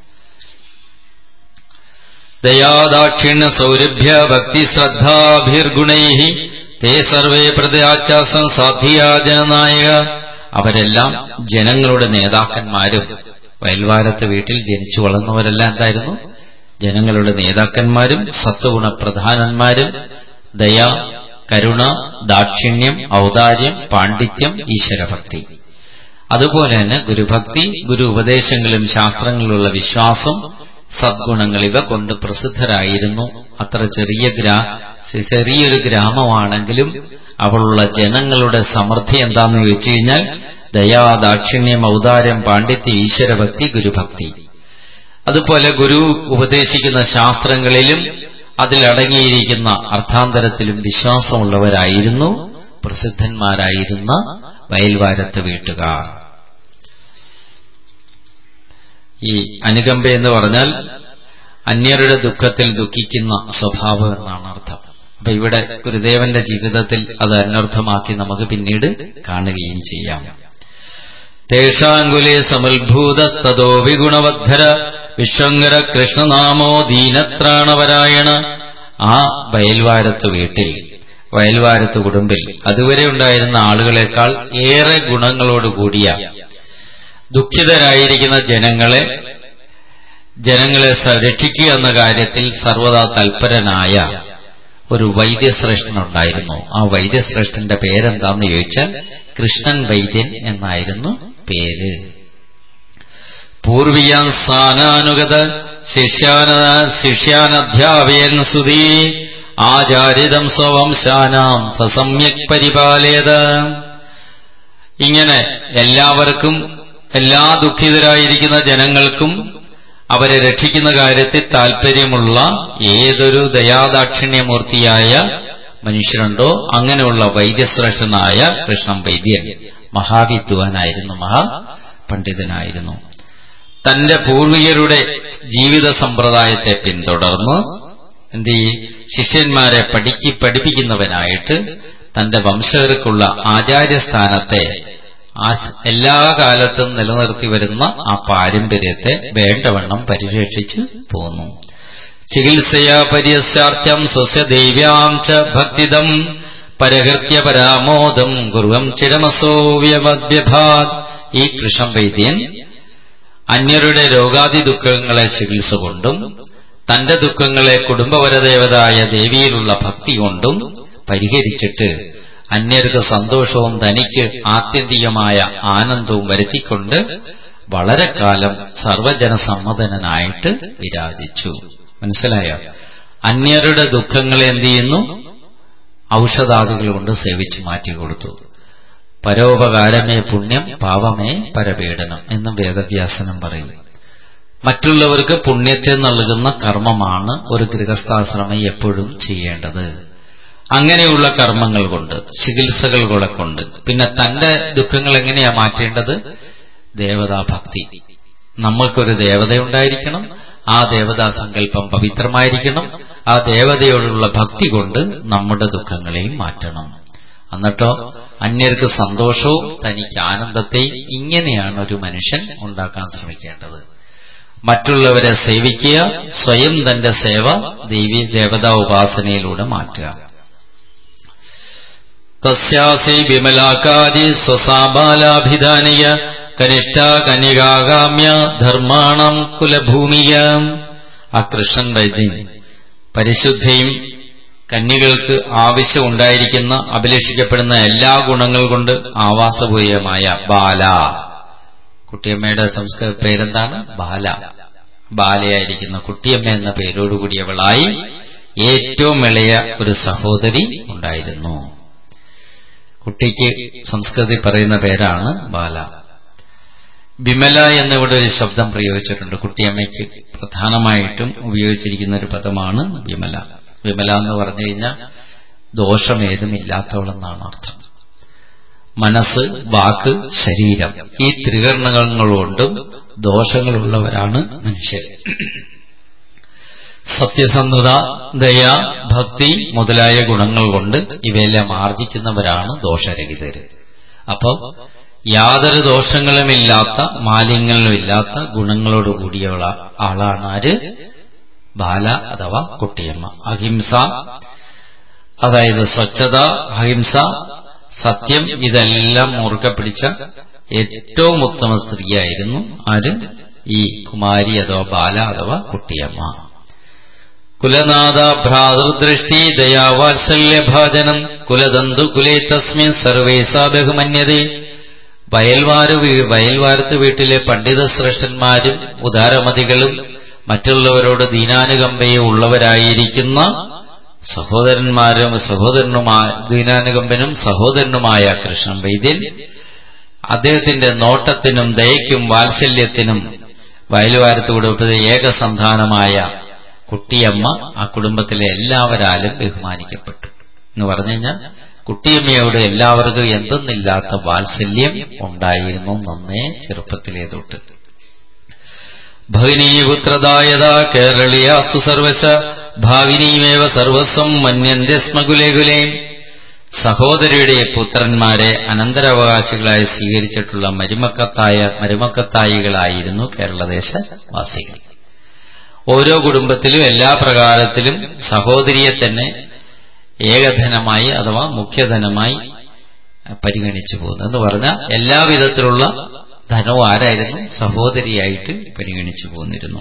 ദയാദാക്ഷിണ്യ സൗരഭ്യ ഭക്തി ശ്രദ്ധാഭിർഗുണൈ തേ സർവേ പ്രതിയാച്ചാസം സാധിയാ ജനനായക അവരെല്ലാം ജനങ്ങളുടെ നേതാക്കന്മാരും വയൽവാരത്ത് വീട്ടിൽ ജനിച്ചു വളർന്നവരെല്ലാം എന്തായിരുന്നു ജനങ്ങളുടെ നേതാക്കന്മാരും സത്വഗുണപ്രധാനന്മാരും ദയ കരുണ ദാക്ഷിണ്യം ഔദാര്യം പാണ്ഡിത്യം ഈശ്വരഭക്തി അതുപോലെ തന്നെ ഗുരുഭക്തി ഗുരു ഉപദേശങ്ങളും ശാസ്ത്രങ്ങളിലുള്ള വിശ്വാസം സദ്ഗുണങ്ങൾ ഇവ കൊണ്ട് പ്രസിദ്ധരായിരുന്നു അത്ര ചെറിയ ഗ്രാ ചെറിയൊരു ഗ്രാമമാണെങ്കിലും അവളുള്ള ജനങ്ങളുടെ സമൃദ്ധി എന്താന്ന് ചോദിച്ചു കഴിഞ്ഞാൽ ദയാ ദാക്ഷിണ്യം ഔദാര്യം പാണ്ഡിത്യം ഈശ്വരഭക്തി ഗുരുഭക്തി അതുപോലെ ഗുരു ഉപദേശിക്കുന്ന ശാസ്ത്രങ്ങളിലും അതിലടങ്ങിയിരിക്കുന്ന അർത്ഥാന്തരത്തിലും വിശ്വാസമുള്ളവരായിരുന്നു പ്രസിദ്ധന്മാരായിരുന്ന വയൽവാരത്ത് വീട്ടുകാർ ഈ അനുകമ്പ എന്ന് പറഞ്ഞാൽ അന്യരുടെ ദുഃഖത്തിൽ ദുഃഖിക്കുന്ന സ്വഭാവം എന്നാണ് അർത്ഥം അപ്പൊ ഇവിടെ ഗുരുദേവന്റെ ജീവിതത്തിൽ അത് അനർത്ഥമാക്കി നമുക്ക് പിന്നീട് കാണുകയും ചെയ്യാം തേഷാങ്കുലേ സമുത്ഭൂതസ്തോ വിഗുണവദ്ധര വിശ്വങ്കര കൃഷ്ണനാമോ ദീനത്രാണപരായണ ആ വയൽവാരത്ത് വീട്ടിൽ വയൽവാരത്ത് കുടുംബിൽ അതുവരെ ഉണ്ടായിരുന്ന ആളുകളെക്കാൾ ഏറെ ഗുണങ്ങളോടുകൂടിയ ദുഃഖിതരായിരിക്കുന്ന ജനങ്ങളെ ജനങ്ങളെ രക്ഷിക്കുക എന്ന കാര്യത്തിൽ സർവദാ തൽപരനായ ഒരു വൈദ്യശ്രേഷ്ഠനുണ്ടായിരുന്നു ആ വൈദ്യശ്രേഷ്ഠന്റെ പേരെന്താന്ന് ചോദിച്ചാൽ കൃഷ്ണൻ വൈദ്യൻ എന്നായിരുന്നു പേര് പൂർവിയാൻ സ്ഥാനാനുഗത ശിഷ്യാന ശിഷ്യാനധ്യാപയൻ സുധീ ആചാരിതം സ്വവംശാനാം സസമ്യക് പരിപാലേത ഇങ്ങനെ എല്ലാവർക്കും എല്ലാ ദുഃഖിതരായിരിക്കുന്ന ജനങ്ങൾക്കും അവരെ രക്ഷിക്കുന്ന കാര്യത്തിൽ താല്പര്യമുള്ള ഏതൊരു ദയാദാക്ഷിണ്യമൂർത്തിയായ മനുഷ്യരുണ്ടോ അങ്ങനെയുള്ള വൈദ്യശ്രേഷ്ഠനായ കൃഷ്ണൻ വൈദ്യൻ മഹാവിദ്വാനായിരുന്നു മഹാപണ്ഡിതനായിരുന്നു തന്റെ പൂർവികരുടെ ജീവിത സമ്പ്രദായത്തെ പിന്തുടർന്ന് എന്ത് ചെയ്യും ശിഷ്യന്മാരെ പഠിക്കി പഠിപ്പിക്കുന്നവനായിട്ട് തന്റെ വംശകർക്കുള്ള ആചാര്യസ്ഥാനത്തെ ആ എല്ലാ കാലത്തും നിലനിർത്തി വരുന്ന ആ പാരമ്പര്യത്തെ വേണ്ടവണ്ണം പരിരക്ഷിച്ചു പോന്നു ചികിത്സയാ പര്യസ്യാർത്ഥ്യം സ്വസ്യ ദേവ്യാം ച ഭക്തിദം പരഹൃത്യ പരാമോദം കുർവം ചിരമസോ വ്യവദ്യഭാത് ഈ കൃഷ്ണൻ വൈദ്യൻ അന്യരുടെ രോഗാദി ദുഃഖങ്ങളെ ചികിത്സ കൊണ്ടും തന്റെ ദുഃഖങ്ങളെ കുടുംബപരദേവതായ ദേവിയിലുള്ള ഭക്തി കൊണ്ടും പരിഹരിച്ചിട്ട് അന്യർക്ക് സന്തോഷവും തനിക്ക് ആത്യന്തികമായ ആനന്ദവും വരുത്തിക്കൊണ്ട് വളരെ കാലം സർവജനസമ്മതനായിട്ട് വിരാജിച്ചു മനസ്സിലായോ അന്യരുടെ ദുഃഖങ്ങളെ എന്ത് ചെയ്യുന്നു ഔഷധാദികൾ കൊണ്ട് സേവിച്ചു മാറ്റിക്കൊടുത്തു പരോപകാരമേ പുണ്യം പാവമേ പരപീഡനം എന്നും വേദവ്യാസനം പറയും മറ്റുള്ളവർക്ക് പുണ്യത്തെ നൽകുന്ന കർമ്മമാണ് ഒരു ഗൃഹസ്ഥാശ്രമം എപ്പോഴും ചെയ്യേണ്ടത് അങ്ങനെയുള്ള കർമ്മങ്ങൾ കൊണ്ട് ചികിത്സകളെ കൊണ്ട് പിന്നെ തന്റെ ദുഃഖങ്ങൾ എങ്ങനെയാ മാറ്റേണ്ടത് ദേവതാഭക്തി നമ്മൾക്കൊരു ദേവതയുണ്ടായിരിക്കണം ആ ദേവതാ സങ്കല്പം പവിത്രമായിരിക്കണം ആ ദേവതയോടുള്ള ഭക്തി കൊണ്ട് നമ്മുടെ ദുഃഖങ്ങളെയും മാറ്റണം എന്നിട്ടോ അന്യർക്ക് സന്തോഷവും തനിക്ക് ആനന്ദത്തെയും ഇങ്ങനെയാണ് ഒരു മനുഷ്യൻ ഉണ്ടാക്കാൻ ശ്രമിക്കേണ്ടത് മറ്റുള്ളവരെ സേവിക്കുക സ്വയം തന്റെ സേവ ദേവി ദേവതാ ഉപാസനയിലൂടെ മാറ്റുക തസ്യാസി വിമലാകാരി സ്വസാബാലാഭിധാനയ കനിഷ്ഠ കന്യകാകാമ്യ ധർമാണം കുലഭൂമിയ ആ കൃഷ്ണൻ വൈദ്യൻ പരിശുദ്ധിയും കന്യകൾക്ക് ആവശ്യമുണ്ടായിരിക്കുന്ന അഭിലഷിക്കപ്പെടുന്ന എല്ലാ ഗുണങ്ങൾ കൊണ്ട് ആവാസഭൂയമായ ബാല കുട്ടിയമ്മയുടെ സംസ്കൃത പേരെന്താണ് ബാല ബാലയായിരിക്കുന്ന കുട്ടിയമ്മ എന്ന പേരോടുകൂടിയവളായി ഏറ്റവും ഇളയ ഒരു സഹോദരി ഉണ്ടായിരുന്നു കുട്ടിക്ക് സംസ്കൃതി പറയുന്ന പേരാണ് ബാല വിമല എന്നിവിടെ ഒരു ശബ്ദം പ്രയോഗിച്ചിട്ടുണ്ട് കുട്ടിയമ്മയ്ക്ക് പ്രധാനമായിട്ടും ഉപയോഗിച്ചിരിക്കുന്ന ഒരു പദമാണ് വിമല വിമല എന്ന് പറഞ്ഞു കഴിഞ്ഞാൽ ദോഷമേതുമില്ലാത്തവളെന്നാണ് അർത്ഥം മനസ്സ് വാക്ക് ശരീരം ഈ ത്രികരണങ്ങൾ കൊണ്ടും ദോഷങ്ങളുള്ളവരാണ് മനുഷ്യർ സത്യസന്ധത ദയ ഭക്തി മുതലായ ഗുണങ്ങൾ കൊണ്ട് ഇവയെല്ലാം ആർജിക്കുന്നവരാണ് ദോഷരഹിതര് അപ്പം യാതൊരു ദോഷങ്ങളുമില്ലാത്ത മാലിന്യങ്ങളുമില്ലാത്ത ഗുണങ്ങളോട് കൂടിയുള്ള ആളാണ് ആര് ബാല അഥവാ കുട്ടിയമ്മ അഹിംസ അതായത് സ്വച്ഛത അഹിംസ സത്യം ഇതെല്ലാം മുറുക്കെ പിടിച്ച ഏറ്റവും ഉത്തമ സ്ത്രീയായിരുന്നു ആര് ഈ കുമാരി അഥവാ ബാല അഥവാ കുട്ടിയമ്മ കുലനാഥ ഭ്രാതൃദൃഷ്ടി ദയാവാത്സല്യഭാജനം കുലതന്തു കുലേ തസ്മിൻ സർവേസാ ബഹുമന്യതേ വയൽവാര് വയൽവാരത്ത് വീട്ടിലെ പണ്ഡിത ശ്രേഷ്ഠന്മാരും ഉദാരമതികളും മറ്റുള്ളവരോട് ദീനാനുകമ്പയും ഉള്ളവരായിരിക്കുന്ന സഹോദരന്മാരും സഹോദരനുമായ ദീനാനുകമ്പനും സഹോദരനുമായ കൃഷ്ണൻ വൈദ്യൻ അദ്ദേഹത്തിന്റെ നോട്ടത്തിനും ദയയ്ക്കും വാത്സല്യത്തിനും വയലുവാരത്തുകൂടെ ഏകസന്താനമായ കുട്ടിയമ്മ ആ കുടുംബത്തിലെ എല്ലാവരാലും ബഹുമാനിക്കപ്പെട്ടു എന്ന് പറഞ്ഞു കഴിഞ്ഞാൽ കുട്ടിയമ്മയോട് എല്ലാവർക്കും എന്തെന്നില്ലാത്ത വാത്സല്യം ഉണ്ടായിരുന്നു നന്നേ ചെറുപ്പത്തിലേ തൊട്ട് ഭഗിനീപുത്രദായത കേരളീയാസ്തു സർവശ ഭാവിനീമേവ സർവസ്വം മന്യന്റെ സ്മകുലേകുലേ സഹോദരിയുടെ പുത്രന്മാരെ അനന്തരാവകാശികളായി സ്വീകരിച്ചിട്ടുള്ള മരുമക്കത്തായ മരുമക്കത്തായികളായിരുന്നു കേരളദേശ വാസികൾ ഓരോ കുടുംബത്തിലും എല്ലാ പ്രകാരത്തിലും സഹോദരിയെ തന്നെ ഏകധനമായി അഥവാ മുഖ്യധനമായി പരിഗണിച്ചു പോകുന്നു എന്ന് പറഞ്ഞാൽ എല്ലാവിധത്തിലുള്ള ധനവും ആരായിരുന്നു സഹോദരിയായിട്ട് പരിഗണിച്ചു പോന്നിരുന്നു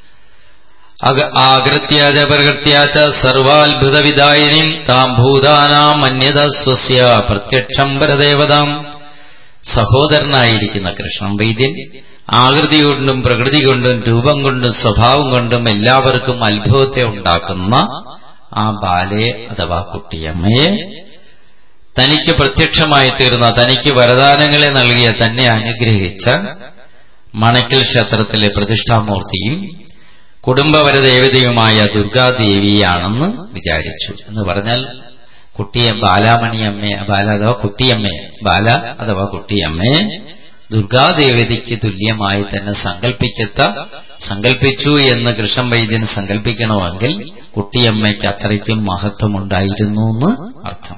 ആകൃത്യാച പ്രകൃത്യാച സർവാത്ഭുതവിദായിനിം താം ഭൂതാനാം അന്യത സ്വസ്യ പ്രത്യക്ഷം പരദേവതാം സഹോദരനായിരിക്കുന്ന കൃഷ്ണൻ വൈദ്യൻ ആകൃതി കൊണ്ടും പ്രകൃതി കൊണ്ടും രൂപം കൊണ്ടും സ്വഭാവം കൊണ്ടും എല്ലാവർക്കും അത്ഭുതത്തെ ഉണ്ടാക്കുന്ന ആ ബാലയെ അഥവാ കുട്ടിയമ്മയെ തനിക്ക് പ്രത്യക്ഷമായി തീർന്ന തനിക്ക് വരദാനങ്ങളെ നൽകിയ തന്നെ അനുഗ്രഹിച്ച മണക്കൽ ക്ഷേത്രത്തിലെ പ്രതിഷ്ഠാമൂർത്തിയും കുടുംബപരദേവതയുമായ ദുർഗാദേവിയാണെന്ന് വിചാരിച്ചു എന്ന് പറഞ്ഞാൽ കുട്ടിയെ ബാലാമണിയമ്മയെ ബാല അഥവാ കുട്ടിയമ്മയെ ബാല അഥവാ കുട്ടിയമ്മയെ ദുർഗാദേവതയ്ക്ക് തുല്യമായി തന്നെ സങ്കല്പിക്കത്ത സങ്കല്പിച്ചു എന്ന് കൃഷ്ണൻ വൈദ്യൻ സങ്കല്പിക്കണമെങ്കിൽ കുട്ടിയമ്മയ്ക്ക് അത്രയ്ക്കും മഹത്വമുണ്ടായിരുന്നു എന്ന് അർത്ഥം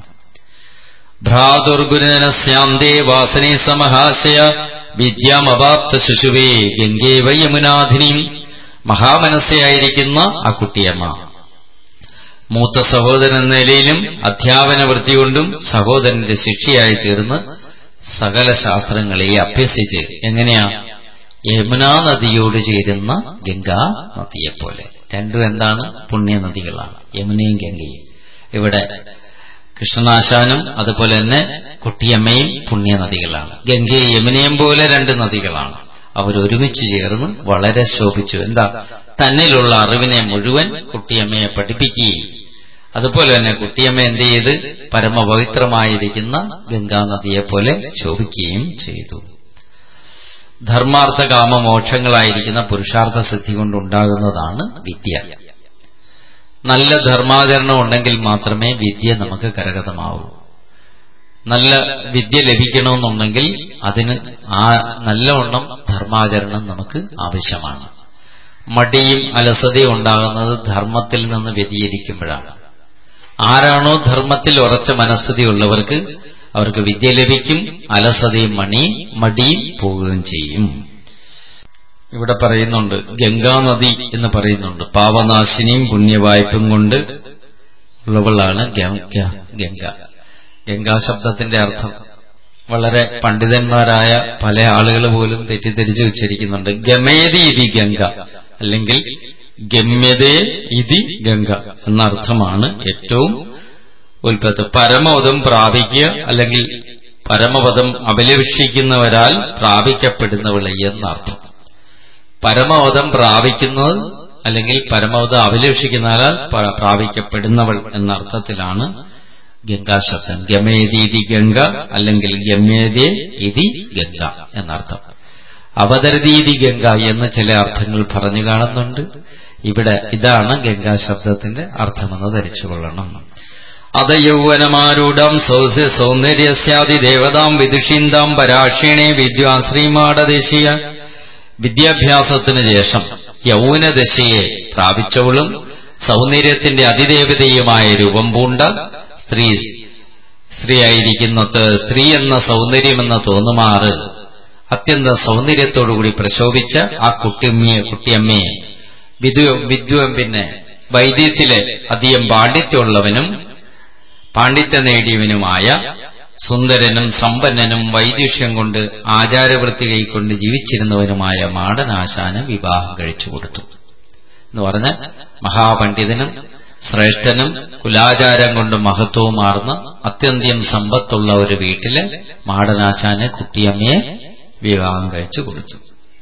ഭ്രാതുർഗുരുനസ്യാന്തേ വാസനേ സമഹാശയ വിദ്യാമവാപ്ത ശിശുവേ ഗംഗേ വയമുനാഥിനിയും മഹാമനസ്സയായിരിക്കുന്ന ആ കുട്ടിയമ്മ മൂത്ത സഹോദരൻ എന്ന നിലയിലും അധ്യാപന വൃത്തി കൊണ്ടും സഹോദരന്റെ ശിക്ഷയായി തീർന്ന് സകല ശാസ്ത്രങ്ങളെ അഭ്യസിച്ച് എങ്ങനെയാ യമുനാ നദിയോട് ചേരുന്ന ഗംഗാ നദിയെപ്പോലെ രണ്ടും എന്താണ് പുണ്യനദികളാണ് യമുനയും ഗംഗയും ഇവിടെ കൃഷ്ണനാശാനും അതുപോലെ തന്നെ കുട്ടിയമ്മയും പുണ്യനദികളാണ് ഗംഗയും യമുനയും പോലെ രണ്ട് നദികളാണ് അവരൊരുമിച്ച് ചേർന്ന് വളരെ ശോഭിച്ചു എന്താ തന്നിലുള്ള അറിവിനെ മുഴുവൻ കുട്ടിയമ്മയെ പഠിപ്പിക്കുകയും അതുപോലെ തന്നെ കുട്ടിയമ്മ എന്ത് ചെയ്ത് പരമപവിത്രമായിരിക്കുന്ന ഗംഗാനദിയെപ്പോലെ ശോഭിക്കുകയും ചെയ്തു ധർമാർത്ഥ കാമ മോക്ഷങ്ങളായിരിക്കുന്ന പുരുഷാർത്ഥ സിദ്ധി കൊണ്ടുണ്ടാകുന്നതാണ് വിദ്യ നല്ല ധർമാചരണം ഉണ്ടെങ്കിൽ മാത്രമേ വിദ്യ നമുക്ക് കരഗതമാവൂ നല്ല വിദ്യ ലഭിക്കണമെന്നുണ്ടെങ്കിൽ അതിന് ആ നല്ലവണ്ണം ധർമാചരണം നമുക്ക് ആവശ്യമാണ് മടിയും അലസതയും ഉണ്ടാകുന്നത് ധർമ്മത്തിൽ നിന്ന് വ്യതിചരിക്കുമ്പോഴാണ് ആരാണോ ധർമ്മത്തിൽ ഉറച്ച മനസ്ഥിതിയുള്ളവർക്ക് അവർക്ക് വിദ്യ ലഭിക്കും അലസതയും മണിയും മടിയും പോവുകയും ചെയ്യും ഇവിടെ പറയുന്നുണ്ട് ഗംഗാനദി എന്ന് പറയുന്നുണ്ട് പാവനാശിനിയും പുണ്യവായ്പും കൊണ്ട് ഉള്ളവളാണ് ഗംഗ ഗംഗ ഗംഗാ ശബ്ദത്തിന്റെ അർത്ഥം വളരെ പണ്ഡിതന്മാരായ പല ആളുകൾ പോലും തെറ്റിദ്ധരിച്ച് ഉച്ചരിക്കുന്നുണ്ട് ഗമേതി ഇതി ഗംഗ അല്ലെങ്കിൽ ഗമ്യതേ ഇതി ഗംഗ എന്ന അർത്ഥമാണ് ഏറ്റവും ഉൽപ്പത്ത് പരമപദം പ്രാപിക്കുക അല്ലെങ്കിൽ പരമപദം അഭിലഷിക്കുന്നവരാൽ പ്രാപിക്കപ്പെടുന്നവളെ എന്നർത്ഥം പരമപദം പ്രാപിക്കുന്നത് അല്ലെങ്കിൽ പരമപദം അഭിലഷിക്കുന്നവരാൽ പ്രാപിക്കപ്പെടുന്നവൾ എന്ന അർത്ഥത്തിലാണ് ഗംഗാശബ്ദം ഗമേതീതി ഗംഗ അല്ലെങ്കിൽ ഗമ്യേതേ ഇതി ഗംഗ എന്നർത്ഥം അവതരതീതി ഗംഗ എന്ന് ചില അർത്ഥങ്ങൾ പറഞ്ഞു കാണുന്നുണ്ട് ഇവിടെ ഇതാണ് ഗംഗാശബ്ദത്തിന്റെ അർത്ഥമെന്ന് ധരിച്ചുകൊള്ളണം അത യൗവനമാരൂഢം സൗസ്യ സൗന്ദര്യസ്യാദി ദേവതാം വിദുഷീന്താം പരാക്ഷീണേ വിദ്വാശ്രീമാടദേശീയ വിദ്യാഭ്യാസത്തിന് ശേഷം യൗവനദശയെ പ്രാപിച്ചവളും സൗന്ദര്യത്തിന്റെ അതിദേവതയുമായ രൂപം പൂണ്ട സ്ത്രീ സ്ത്രീയായിരിക്കുന്ന സ്ത്രീ എന്ന സൗന്ദര്യമെന്ന് തോന്നുമാറ് അത്യന്ത സൗന്ദര്യത്തോടുകൂടി പ്രശോഭിച്ച ആ കുട്ടിയമ്മയെ കുട്ടിയമ്മയെ വിദു വിദ്വം പിന്നെ വൈദ്യത്തിലെ അധികം പാണ്ഡിത്യമുള്ളവനും പാണ്ഡിത്യം നേടിയവനുമായ സുന്ദരനും സമ്പന്നനും വൈദുഷ്യം കൊണ്ട് ആചാരവൃത്തി കൈക്കൊണ്ട് ജീവിച്ചിരുന്നവനുമായ മാടനാശാന് വിവാഹം കഴിച്ചു കൊടുത്തു എന്ന് പറഞ്ഞ് മഹാപണ്ഡിതനും ശ്രേഷ്ഠനും കുലാചാരം കൊണ്ട് മഹത്വവുമാർന്ന അത്യന്ത്യം സമ്പത്തുള്ള ഒരു വീട്ടില് മാടനാശാന് കുട്ടിയമ്മയെ വിവാഹം കഴിച്ചു കൊടുത്തു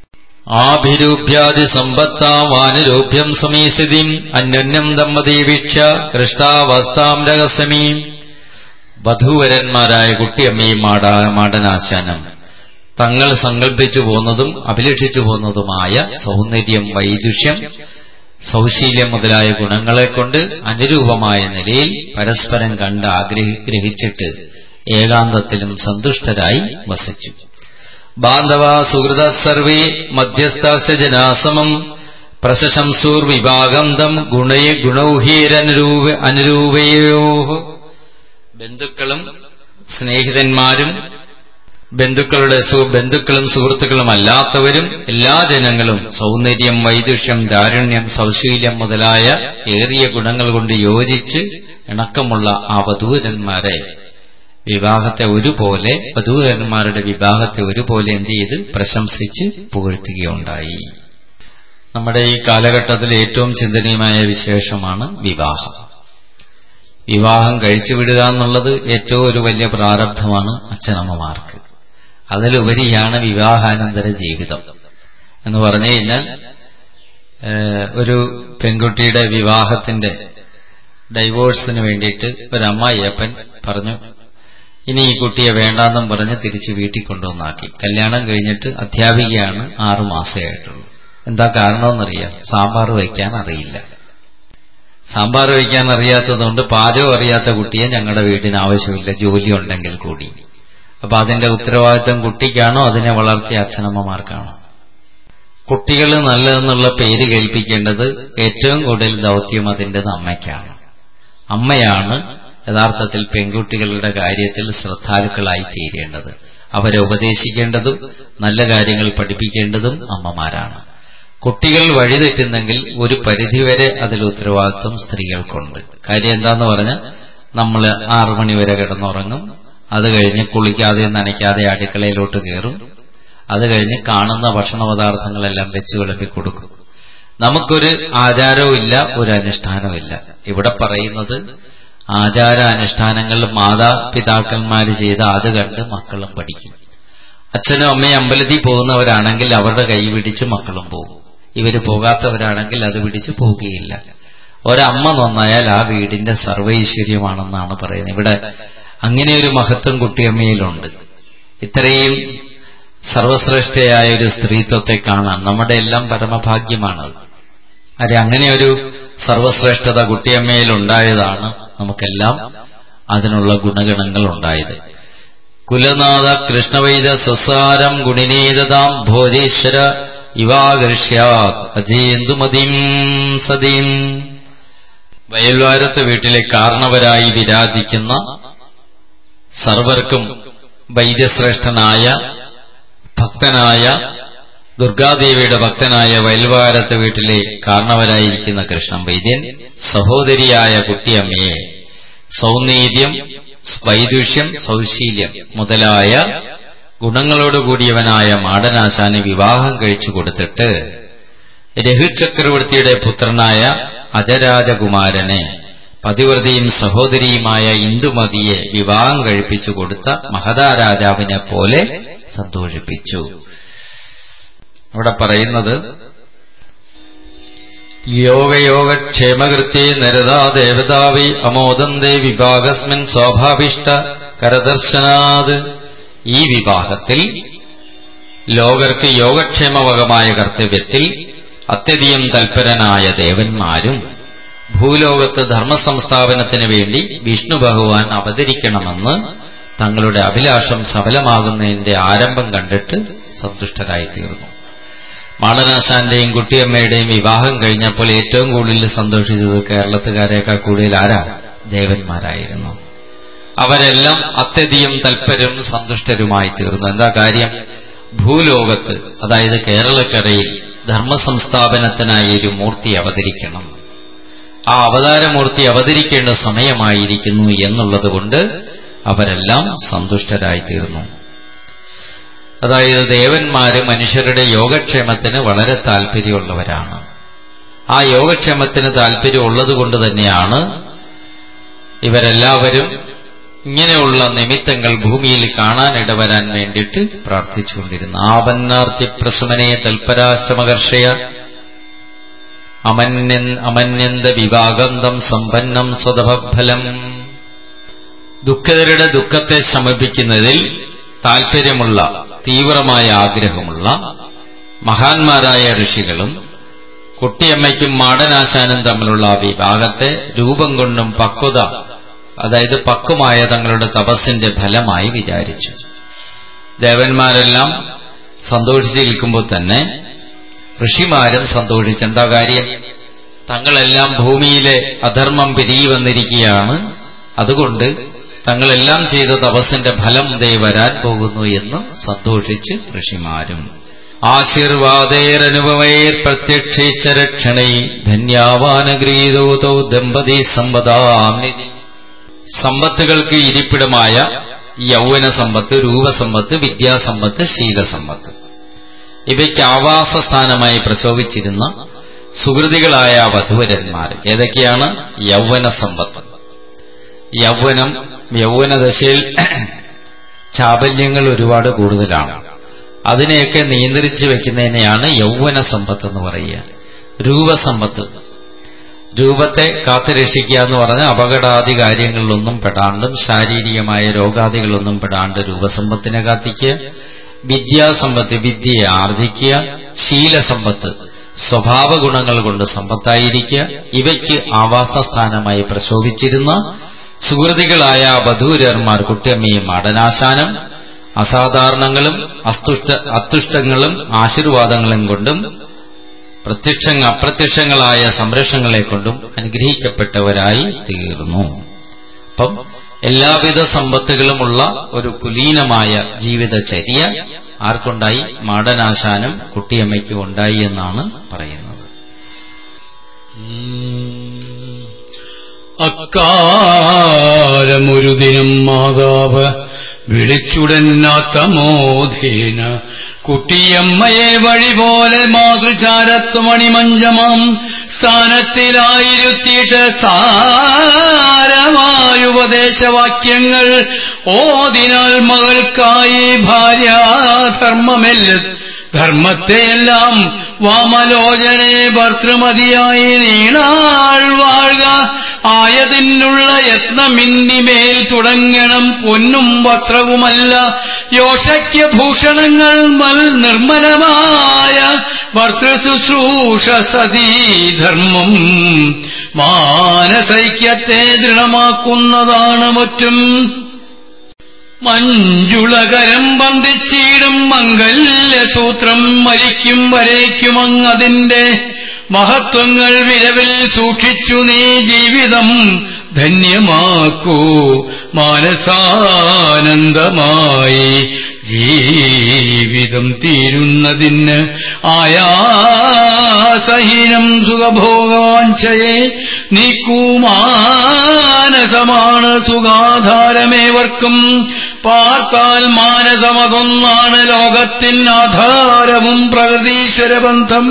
ആഭിരൂപ്യാദി സമ്പത്താവാനുരൂപ്യം സമീസ്ഥിതിം അന്യോന്യം ദമ്പതി വീക്ഷ കൃഷ്ടാവസ്ഥാം രഹസ്യമീം വധൂവരന്മാരായ കുട്ടിയമ്മയും മാട മാടനാശാനം തങ്ങൾ സങ്കല്പിച്ചു പോന്നതും അഭിലഷിച്ചു പോന്നതുമായ സൗന്ദര്യം വൈദുഷ്യം സൗശീല്യം മുതലായ ഗുണങ്ങളെ കൊണ്ട് അനുരൂപമായ നിലയിൽ പരസ്പരം കണ്ട് ആഗ്രഹിച്ചിട്ട് ഏകാന്തത്തിലും സന്തുഷ്ടരായി വസിച്ചു ബാന്ധവ സുഹൃത സർവേ മധ്യസ്ഥാസ്യ ജനാസമം പ്രശംസൂർ വിഭാഗന്തം ഗുണയ ഗുണൗഹീരനുരൂപ അനുരൂപയോ ബന്ധുക്കളും സ്നേഹിതന്മാരും ബന്ധുക്കളുടെ ബന്ധുക്കളും സുഹൃത്തുക്കളും അല്ലാത്തവരും എല്ലാ ജനങ്ങളും സൗന്ദര്യം വൈദുഷ്യം ദാരുണ്യം സൗശീല്യം മുതലായ ഏറിയ ഗുണങ്ങൾ കൊണ്ട് യോജിച്ച് ഇണക്കമുള്ള ആ വധൂരന്മാരെ വിവാഹത്തെ ഒരുപോലെ വധൂരന്മാരുടെ വിവാഹത്തെ ഒരുപോലെ എന്ത് ചെയ്ത് പ്രശംസിച്ച് പുകഴ്ത്തുകയുണ്ടായി നമ്മുടെ ഈ കാലഘട്ടത്തിൽ ഏറ്റവും ചിന്തനീയമായ വിശേഷമാണ് വിവാഹം വിവാഹം കഴിച്ചുവിടുക എന്നുള്ളത് ഏറ്റവും ഒരു വലിയ പ്രാരബ്ധമാണ് അച്ഛനമ്മമാർക്ക് അതിലുപരിയാണ് വിവാഹാനന്തര ജീവിതം എന്ന് പറഞ്ഞു കഴിഞ്ഞാൽ ഒരു പെൺകുട്ടിയുടെ വിവാഹത്തിന്റെ ഡൈവോഴ്സിന് വേണ്ടിയിട്ട് ഒരു അമ്മായിയപ്പൻ പറഞ്ഞു ഇനി ഈ കുട്ടിയെ വേണ്ടാന്നും പറഞ്ഞ് തിരിച്ച് വീട്ടിൽ കൊണ്ടുവന്നാക്കി കല്യാണം കഴിഞ്ഞിട്ട് അധ്യാപികയാണ് ആറു മാസമായിട്ടുള്ളൂ എന്താ കാരണമെന്നറിയാം സാമ്പാർ വയ്ക്കാൻ അറിയില്ല സാമ്പാർ വയ്ക്കാൻ അറിയാത്തതുകൊണ്ട് പാചകം അറിയാത്ത കുട്ടിയെ ഞങ്ങളുടെ വീടിന് ആവശ്യമില്ല ജോലി ഉണ്ടെങ്കിൽ കൂടി അപ്പൊ അതിന്റെ ഉത്തരവാദിത്വം കുട്ടിക്കാണോ അതിനെ വളർത്തിയ അച്ഛനമ്മമാർക്കാണോ കുട്ടികൾ നല്ലതെന്നുള്ള പേര് കേൾപ്പിക്കേണ്ടത് ഏറ്റവും കൂടുതൽ ദൗത്യം അതിൻ്റെത് അമ്മയ്ക്കാണ് അമ്മയാണ് യഥാർത്ഥത്തിൽ പെൺകുട്ടികളുടെ കാര്യത്തിൽ ശ്രദ്ധാലുക്കളായി തീരേണ്ടത് അവരെ ഉപദേശിക്കേണ്ടതും നല്ല കാര്യങ്ങൾ പഠിപ്പിക്കേണ്ടതും അമ്മമാരാണ് കുട്ടികൾ വഴിതെറ്റുന്നെങ്കിൽ ഒരു പരിധിവരെ അതിൽ ഉത്തരവാദിത്വം സ്ത്രീകൾക്കുണ്ട് കാര്യം എന്താന്ന് പറഞ്ഞാൽ നമ്മൾ ആറു മണി വരെ കിടന്നുറങ്ങും അത് കഴിഞ്ഞ് കുളിക്കാതെ നനയ്ക്കാതെ അടുക്കളയിലോട്ട് കയറും അത് കഴിഞ്ഞ് കാണുന്ന ഭക്ഷണ പദാർത്ഥങ്ങളെല്ലാം വെച്ച് വിളമ്പി കൊടുക്കും നമുക്കൊരു ആചാരവും ഇല്ല ഒരു അനുഷ്ഠാനവും ഇല്ല ഇവിടെ പറയുന്നത് ആചാര അനുഷ്ഠാനങ്ങൾ മാതാപിതാക്കന്മാർ ചെയ്ത അത് കണ്ട് മക്കളും പഠിക്കും അച്ഛനും അമ്മയും അമ്പലത്തിൽ പോകുന്നവരാണെങ്കിൽ അവരുടെ കൈ പിടിച്ച് മക്കളും പോകും ഇവര് പോകാത്തവരാണെങ്കിൽ അത് പിടിച്ച് പോകുകയില്ല ഒരമ്മ നന്നായാൽ ആ വീടിന്റെ സർവൈശ്വര്യമാണെന്നാണ് പറയുന്നത് ഇവിടെ അങ്ങനെ ഒരു മഹത്വം കുട്ടിയമ്മയിലുണ്ട് ഇത്രയും സർവശ്രേഷ്ഠയായ ഒരു സ്ത്രീത്വത്തെ കാണാൻ നമ്മുടെ എല്ലാം പരമഭാഗ്യമാണ് അതെ അങ്ങനെ ഒരു സർവശ്രേഷ്ഠത കുട്ടിയമ്മയിൽ ഉണ്ടായതാണ് നമുക്കെല്ലാം അതിനുള്ള ഗുണഗണങ്ങൾ ഉണ്ടായത് കുലനാഥ കൃഷ്ണവൈദ സ്വസാരം ഗുണിനീതതാം ഭോജേശ്വര ഇവാകർഷ്യാത് അജേന്ദുമതിം സതീം വയൽവാരത്ത് വീട്ടിലെ കാരണവരായി വിരാജിക്കുന്ന സർവർക്കും വൈദ്യശ്രേഷ്ഠനായ ഭക്തനായ ദുർഗാദേവിയുടെ ഭക്തനായ വയൽവാരത്ത് വീട്ടിലെ കാരണവരായിരിക്കുന്ന കൃഷ്ണൻ വൈദ്യൻ സഹോദരിയായ കുട്ടിയമ്മയെ സൗന്ദര്യം വൈദുഷ്യം സൗശീല്യം മുതലായ ഗുണങ്ങളോടുകൂടിയവനായ മാടനാശാന് വിവാഹം കഴിച്ചു കൊടുത്തിട്ട് രഘുചക്രവർത്തിയുടെ പുത്രനായ അജരാജകുമാരനെ പതിവ്രതയും സഹോദരിയുമായ ഇന്ദുമതിയെ വിവാഹം കഴിപ്പിച്ചു കൊടുത്ത മഹതാരാജാവിനെ പോലെ സന്തോഷിപ്പിച്ചു അവിടെ പറയുന്നത് യോഗയോഗക്ഷേമകൃത്യേ നരതാ ദേവതാവി അമോദന്തേ വിഭാഗസ്മിൻ സ്വാഭാവിഷ്ട കരദർശനാത് ഈ വിവാഹത്തിൽ ലോകർക്ക് യോഗക്ഷേമവകമായ കർത്തവ്യത്തിൽ അത്യധികം തൽപരനായ ദേവന്മാരും ഭൂലോകത്ത് ധർമ്മസംസ്ഥാപനത്തിന് വേണ്ടി വിഷ്ണു ഭഗവാൻ അവതരിക്കണമെന്ന് തങ്ങളുടെ അഭിലാഷം സഫലമാകുന്നതിന്റെ ആരംഭം കണ്ടിട്ട് സന്തുഷ്ടരായി തീർന്നു മാളനാശാന്റെയും കുട്ടിയമ്മയുടെയും വിവാഹം കഴിഞ്ഞപ്പോൾ ഏറ്റവും കൂടുതൽ സന്തോഷിച്ചത് കേരളത്തുകാരേക്കാൾ കൂടുതൽ ആരാ ദേവന്മാരായിരുന്നു അവരെല്ലാം അത്യധികം തൽപരും സന്തുഷ്ടരുമായി തീർന്നു എന്താ കാര്യം ഭൂലോകത്ത് അതായത് കേരളക്കരയിൽ ധർമ്മസംസ്ഥാപനത്തിനായി ഒരു മൂർത്തി അവതരിക്കണം ആ അവതാരമൂർത്തി അവതരിക്കേണ്ട സമയമായിരിക്കുന്നു എന്നുള്ളതുകൊണ്ട് അവരെല്ലാം സന്തുഷ്ടരായി തീർന്നു അതായത് ദേവന്മാര് മനുഷ്യരുടെ യോഗക്ഷേമത്തിന് വളരെ താല്പര്യമുള്ളവരാണ് ആ യോഗക്ഷേമത്തിന് താല്പര്യമുള്ളത് തന്നെയാണ് ഇവരെല്ലാവരും ഇങ്ങനെയുള്ള നിമിത്തങ്ങൾ ഭൂമിയിൽ കാണാൻ ഇടവരാൻ വേണ്ടിയിട്ട് പ്രാർത്ഥിച്ചുകൊണ്ടിരുന്നു ആപന്നാർത്തി പ്രസുമനെ തൽപരാശ്രമകർഷയ അമന്യൻ അമന്യന്ത വിവാഗന്തം സമ്പന്നം സ്വതഫലം ദുഃഖിതരുടെ ദുഃഖത്തെ ശമിപ്പിക്കുന്നതിൽ താൽപ്പര്യമുള്ള തീവ്രമായ ആഗ്രഹമുള്ള മഹാന്മാരായ ഋഷികളും കുട്ടിയമ്മയ്ക്കും മാടനാശാനും തമ്മിലുള്ള ആ വിവാഹത്തെ രൂപം കൊണ്ടും പക്വത അതായത് പക്വമായ തങ്ങളുടെ തപസ്സിന്റെ ഫലമായി വിചാരിച്ചു ദേവന്മാരെല്ലാം സന്തോഷിച്ചു നിൽക്കുമ്പോൾ തന്നെ ഋഷിമാരും സന്തോഷിച്ചെന്താ കാര്യം തങ്ങളെല്ലാം ഭൂമിയിലെ അധർമ്മം പിരിയി വന്നിരിക്കുകയാണ് അതുകൊണ്ട് തങ്ങളെല്ലാം ചെയ്ത തപസ്സിന്റെ ഫലം ദേ വരാൻ പോകുന്നു എന്ന് സന്തോഷിച്ച് ഋഷിമാരും ആശീർവാദേരനുഭവൈർ പ്രത്യക്ഷീച്ച രക്ഷണൈ ധന്യാവാനഗ്രീതോതോ ദമ്പതി സമ്പദാംനിധി സമ്പത്തുകൾക്ക് ഇരിപ്പിടമായ യൗവന സമ്പത്ത് രൂപസമ്പത്ത് വിദ്യാസമ്പത്ത് ശീലസമ്പത്ത് ഇവയ്ക്ക് ആവാസസ്ഥാനമായി പ്രശോഭിച്ചിരുന്ന സുഹൃതികളായ വധുവരന്മാർ ഏതൊക്കെയാണ് യൗവന സമ്പത്ത് യൗവനം യൗവനദശയിൽ ചാബല്യങ്ങൾ ഒരുപാട് കൂടുതലാണ് അതിനെയൊക്കെ നിയന്ത്രിച്ചു വെക്കുന്നതിനെയാണ് യൗവന സമ്പത്ത് എന്ന് പറയുക രൂപസമ്പത്ത് രൂപത്തെ കാത്തുരക്ഷിക്കുക എന്ന് പറഞ്ഞ അപകടാദി കാര്യങ്ങളിലൊന്നും പെടാണ്ടും ശാരീരികമായ രോഗാദികളൊന്നും പെടാണ്ട് രൂപസമ്പത്തിനെ കാത്തിക്കുക വിദ്യാസമ്പത്ത് വിദ്യയെ ആർജിക്കുക ശീലസമ്പത്ത് സ്വഭാവ ഗുണങ്ങൾ കൊണ്ട് സമ്പത്തായിരിക്കുക ഇവയ്ക്ക് ആവാസസ്ഥാനമായി പ്രശോഭിച്ചിരുന്ന സുഹൃതികളായ വധൂരന്മാർ കുട്ടിയമ്മയും മാടനാശാനം അസാധാരണങ്ങളും അസ്തുഷ്ട അത്തുഷ്ടങ്ങളും ആശീർവാദങ്ങളും കൊണ്ടും പ്രത്യക്ഷ അപ്രത്യക്ഷങ്ങളായ സംരക്ഷണങ്ങളെ കൊണ്ടും അനുഗ്രഹിക്കപ്പെട്ടവരായി തീർന്നു അപ്പം എല്ലാവിധ സമ്പത്തുകളുമുള്ള ഒരു കുലീനമായ ജീവിതചര്യ ആർക്കുണ്ടായി മാടനാശാനും കുട്ടിയമ്മയ്ക്കും ഉണ്ടായി എന്നാണ് പറയുന്നത് അക്കാലമൊരു ദിനം മാതാവ് വിളിച്ചുടന്നാത്തമോധേന കുട്ടിയമ്മയെ വഴി പോലെ മാതൃചാരത്വമണിമഞ്ചമാം സ്ഥാനത്തിലായിരുത്തിയിട്ട് സാരമായുപദേശവാക്യങ്ങൾ ഓതിനാൽ മകൾക്കായി ഭാര്യാധർമ്മമെല്ല ധർമ്മത്തെയെല്ലാം വാമലോചനെ ഭർത്തൃമതിയായി നീണാൾ വാഴുക ആയതിനുള്ള യത്നമിന്നിമേൽ തുടങ്ങണം പൊന്നും വസ്ത്രവുമല്ല യോഷയ്ക്ക് ഭൂഷണങ്ങൾ മൽ നിർമ്മലമായ ഭർത്തൃശുശ്രൂഷ സതീധർമ്മം മാനസൈക്യത്തെ ദൃഢമാക്കുന്നതാണ് മുറ്റും മഞ്ജുളകരം ബന്ധിച്ചിടും മംഗല്യസൂത്രം മരിക്കും വരയ്ക്കുമങ്ങതിന്റെ മഹത്വങ്ങൾ വിരവിൽ സൂക്ഷിച്ചു നീ ജീവിതം ധന്യമാക്കൂ മാനസാനന്ദമായി ജീവിക്കൂ ജീവിതം തീരുന്നതിന് ആയാസഹീനം സുഖഭോഗവാഞ്ചയെ നീക്കുമാനസമാണ് സുഖാധാരമേവർക്കും പാർത്താൽ മാനസമതൊന്നാണ് ലോകത്തിന് ആധാരവും പ്രകൃതീശ്വരബന്ധം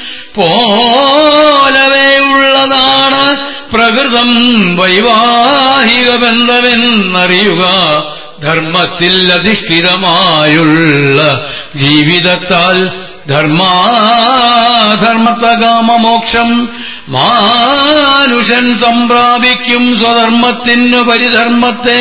പോലവേ ഉള്ളതാണ് പ്രകൃതം വൈവാഹിക ബന്ധമെന്നറിയുക ധർമ്മത്തിൽ അധിഷ്ഠിതമായുള്ള ജീവിതത്താൽ ധർമാധർമ്മത്തകാമമോക്ഷം മാനുഷൻ സംപ്രാപിക്കും സ്വധർമ്മത്തിനു പരിധർമ്മത്തെ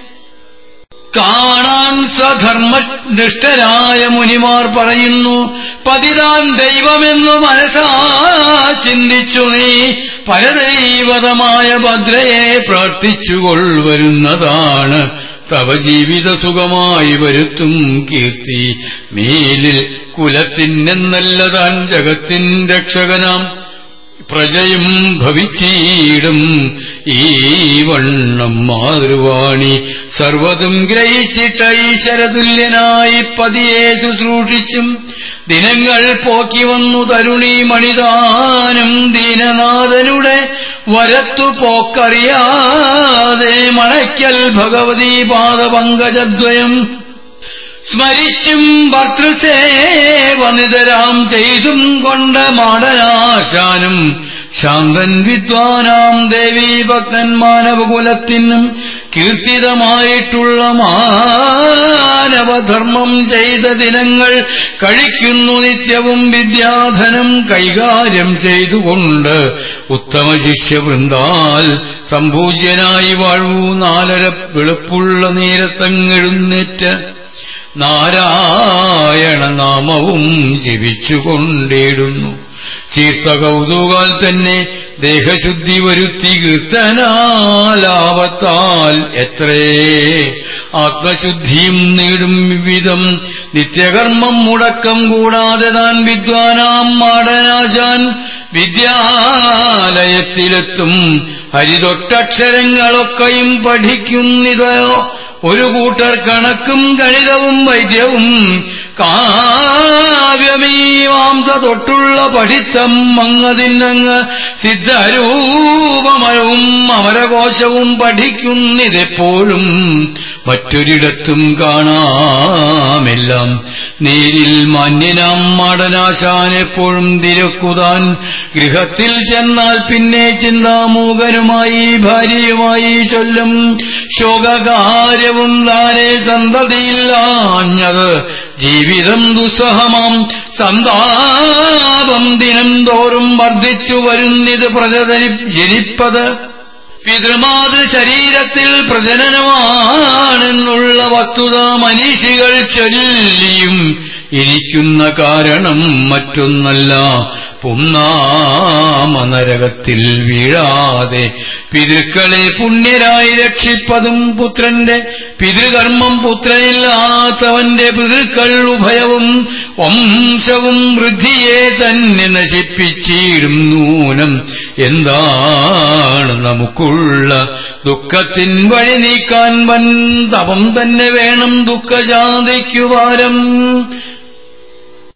കാണാൻ സധർമ്മനിഷ്ഠരായ മുനിമാർ പറയുന്നു പതിതാൻ ദൈവമെന്നു മനസാ ചിന്തിച്ചു നീ പരദൈവതമായ ഭദ്രയെ പ്രാർത്ഥിച്ചുകൊള്ളുവരുന്നതാണ് തവ ജീവിത സുഖമായി വരുത്തും കീർത്തി മേലിൽ കുലത്തിനെന്നല്ല താൻ ജഗത്തിൻ രക്ഷകനാം പ്രജയും ഭവിച്ചീടും ഈ വണ്ണം മാതൃവാണി സർവതും ഗ്രഹിച്ചിട്ട ഈശ്വരതുല്യനായി പതിയെ ശുശ്രൂഷിച്ചും ദിനങ്ങൾ പോക്കി വന്നു തരുണി മണിദാനം ദീനനാഥനുടെ വരത്തു പോക്കറിയാതെ മണയ്ക്കൽ ഭഗവതി പാദപങ്കജദ്വയം സ്മരിച്ചും ഭർത്തൃസേവനിതരാം ചെയ്തും കൊണ്ട് മാടനാശാനും ശാന്തൻ വിദ്വാനാം ദേവീ ഭക്തൻ മാനവകുലത്തിനും കീർത്തിതമായിട്ടുള്ള മാനവധർമ്മം ചെയ്ത ദിനങ്ങൾ കഴിക്കുന്നു നിത്യവും വിദ്യാധനം കൈകാര്യം ചെയ്തുകൊണ്ട് ഉത്തമ ശിഷ്യവൃന്ദാൽ സംപൂജ്യനായി വാഴൂ നാലര വെളുപ്പുള്ള നേരത്തങ്ങെഴുന്നേറ്റ് നാരായണ നാമവും ജപിച്ചുകൊണ്ടിടുന്നു ചീർത്ത കൗതുകാൽ തന്നെ ദേഹശുദ്ധി വരുത്തി കീർത്തനാലാപത്താൽ എത്രേ ആത്മശുദ്ധിയും നേടും വിവിധം നിത്യകർമ്മം മുടക്കം കൂടാതെ താൻ വിദ്വാനാം മാടനാശാൻ വിദ്യാലയത്തിലെത്തും ഹരിതൊട്ടക്ഷരങ്ങളൊക്കെയും പഠിക്കുന്നിതയോ ഒരു കൂട്ടർ കണക്കും ഗണിതവും വൈദ്യവും കാവ്യമീമാംസ തൊട്ടുള്ള പഠിത്തം മങ്ങതിന്നങ്ങ് സിദ്ധരൂപമയവും അമരകോശവും പഠിക്കുന്നിതെപ്പോഴും മറ്റൊരിടത്തും കാണാമെല്ലാം നേരിൽ മാന്യനാം മാടനാശാൻ എപ്പോഴും തിരക്കുതാൻ ഗൃഹത്തിൽ ചെന്നാൽ പിന്നെ ചിന്താമൂകനുമായി ഭാര്യയുമായി ചൊല്ലും ശോകകാര്യവും താനെ സന്തതിയില്ലാഞ്ഞത് ജീവിതം ദുസ്സഹമാം സന്താപം ദിനം തോറും വർദ്ധിച്ചു വരുന്നിത് പ്രജതനി ജനിപ്പത് പിതൃമാതൃ ശരീരത്തിൽ പ്രജനനമാണെന്നുള്ള വസ്തുത മനീഷികൾ ചൊല്ലിയും ഇരിക്കുന്ന കാരണം മറ്റൊന്നല്ല പുന്നാമനരകത്തിൽ വീഴാതെ പിതൃക്കളെ പുണ്യരായി രക്ഷിപ്പതും പുത്രന്റെ പിതൃകർമ്മം പുത്രനില്ലാത്തവന്റെ പിതൃക്കൾ ഉഭയവും വംശവും വൃദ്ധിയെ തന്നെ നശിപ്പിച്ചിടും നൂനം എന്താണ് നമുക്കുള്ള ദുഃഖത്തിൻ വഴി നീക്കാൻ വൻ തപം തന്നെ വേണം ദുഃഖശാന്തിക്കുവാരം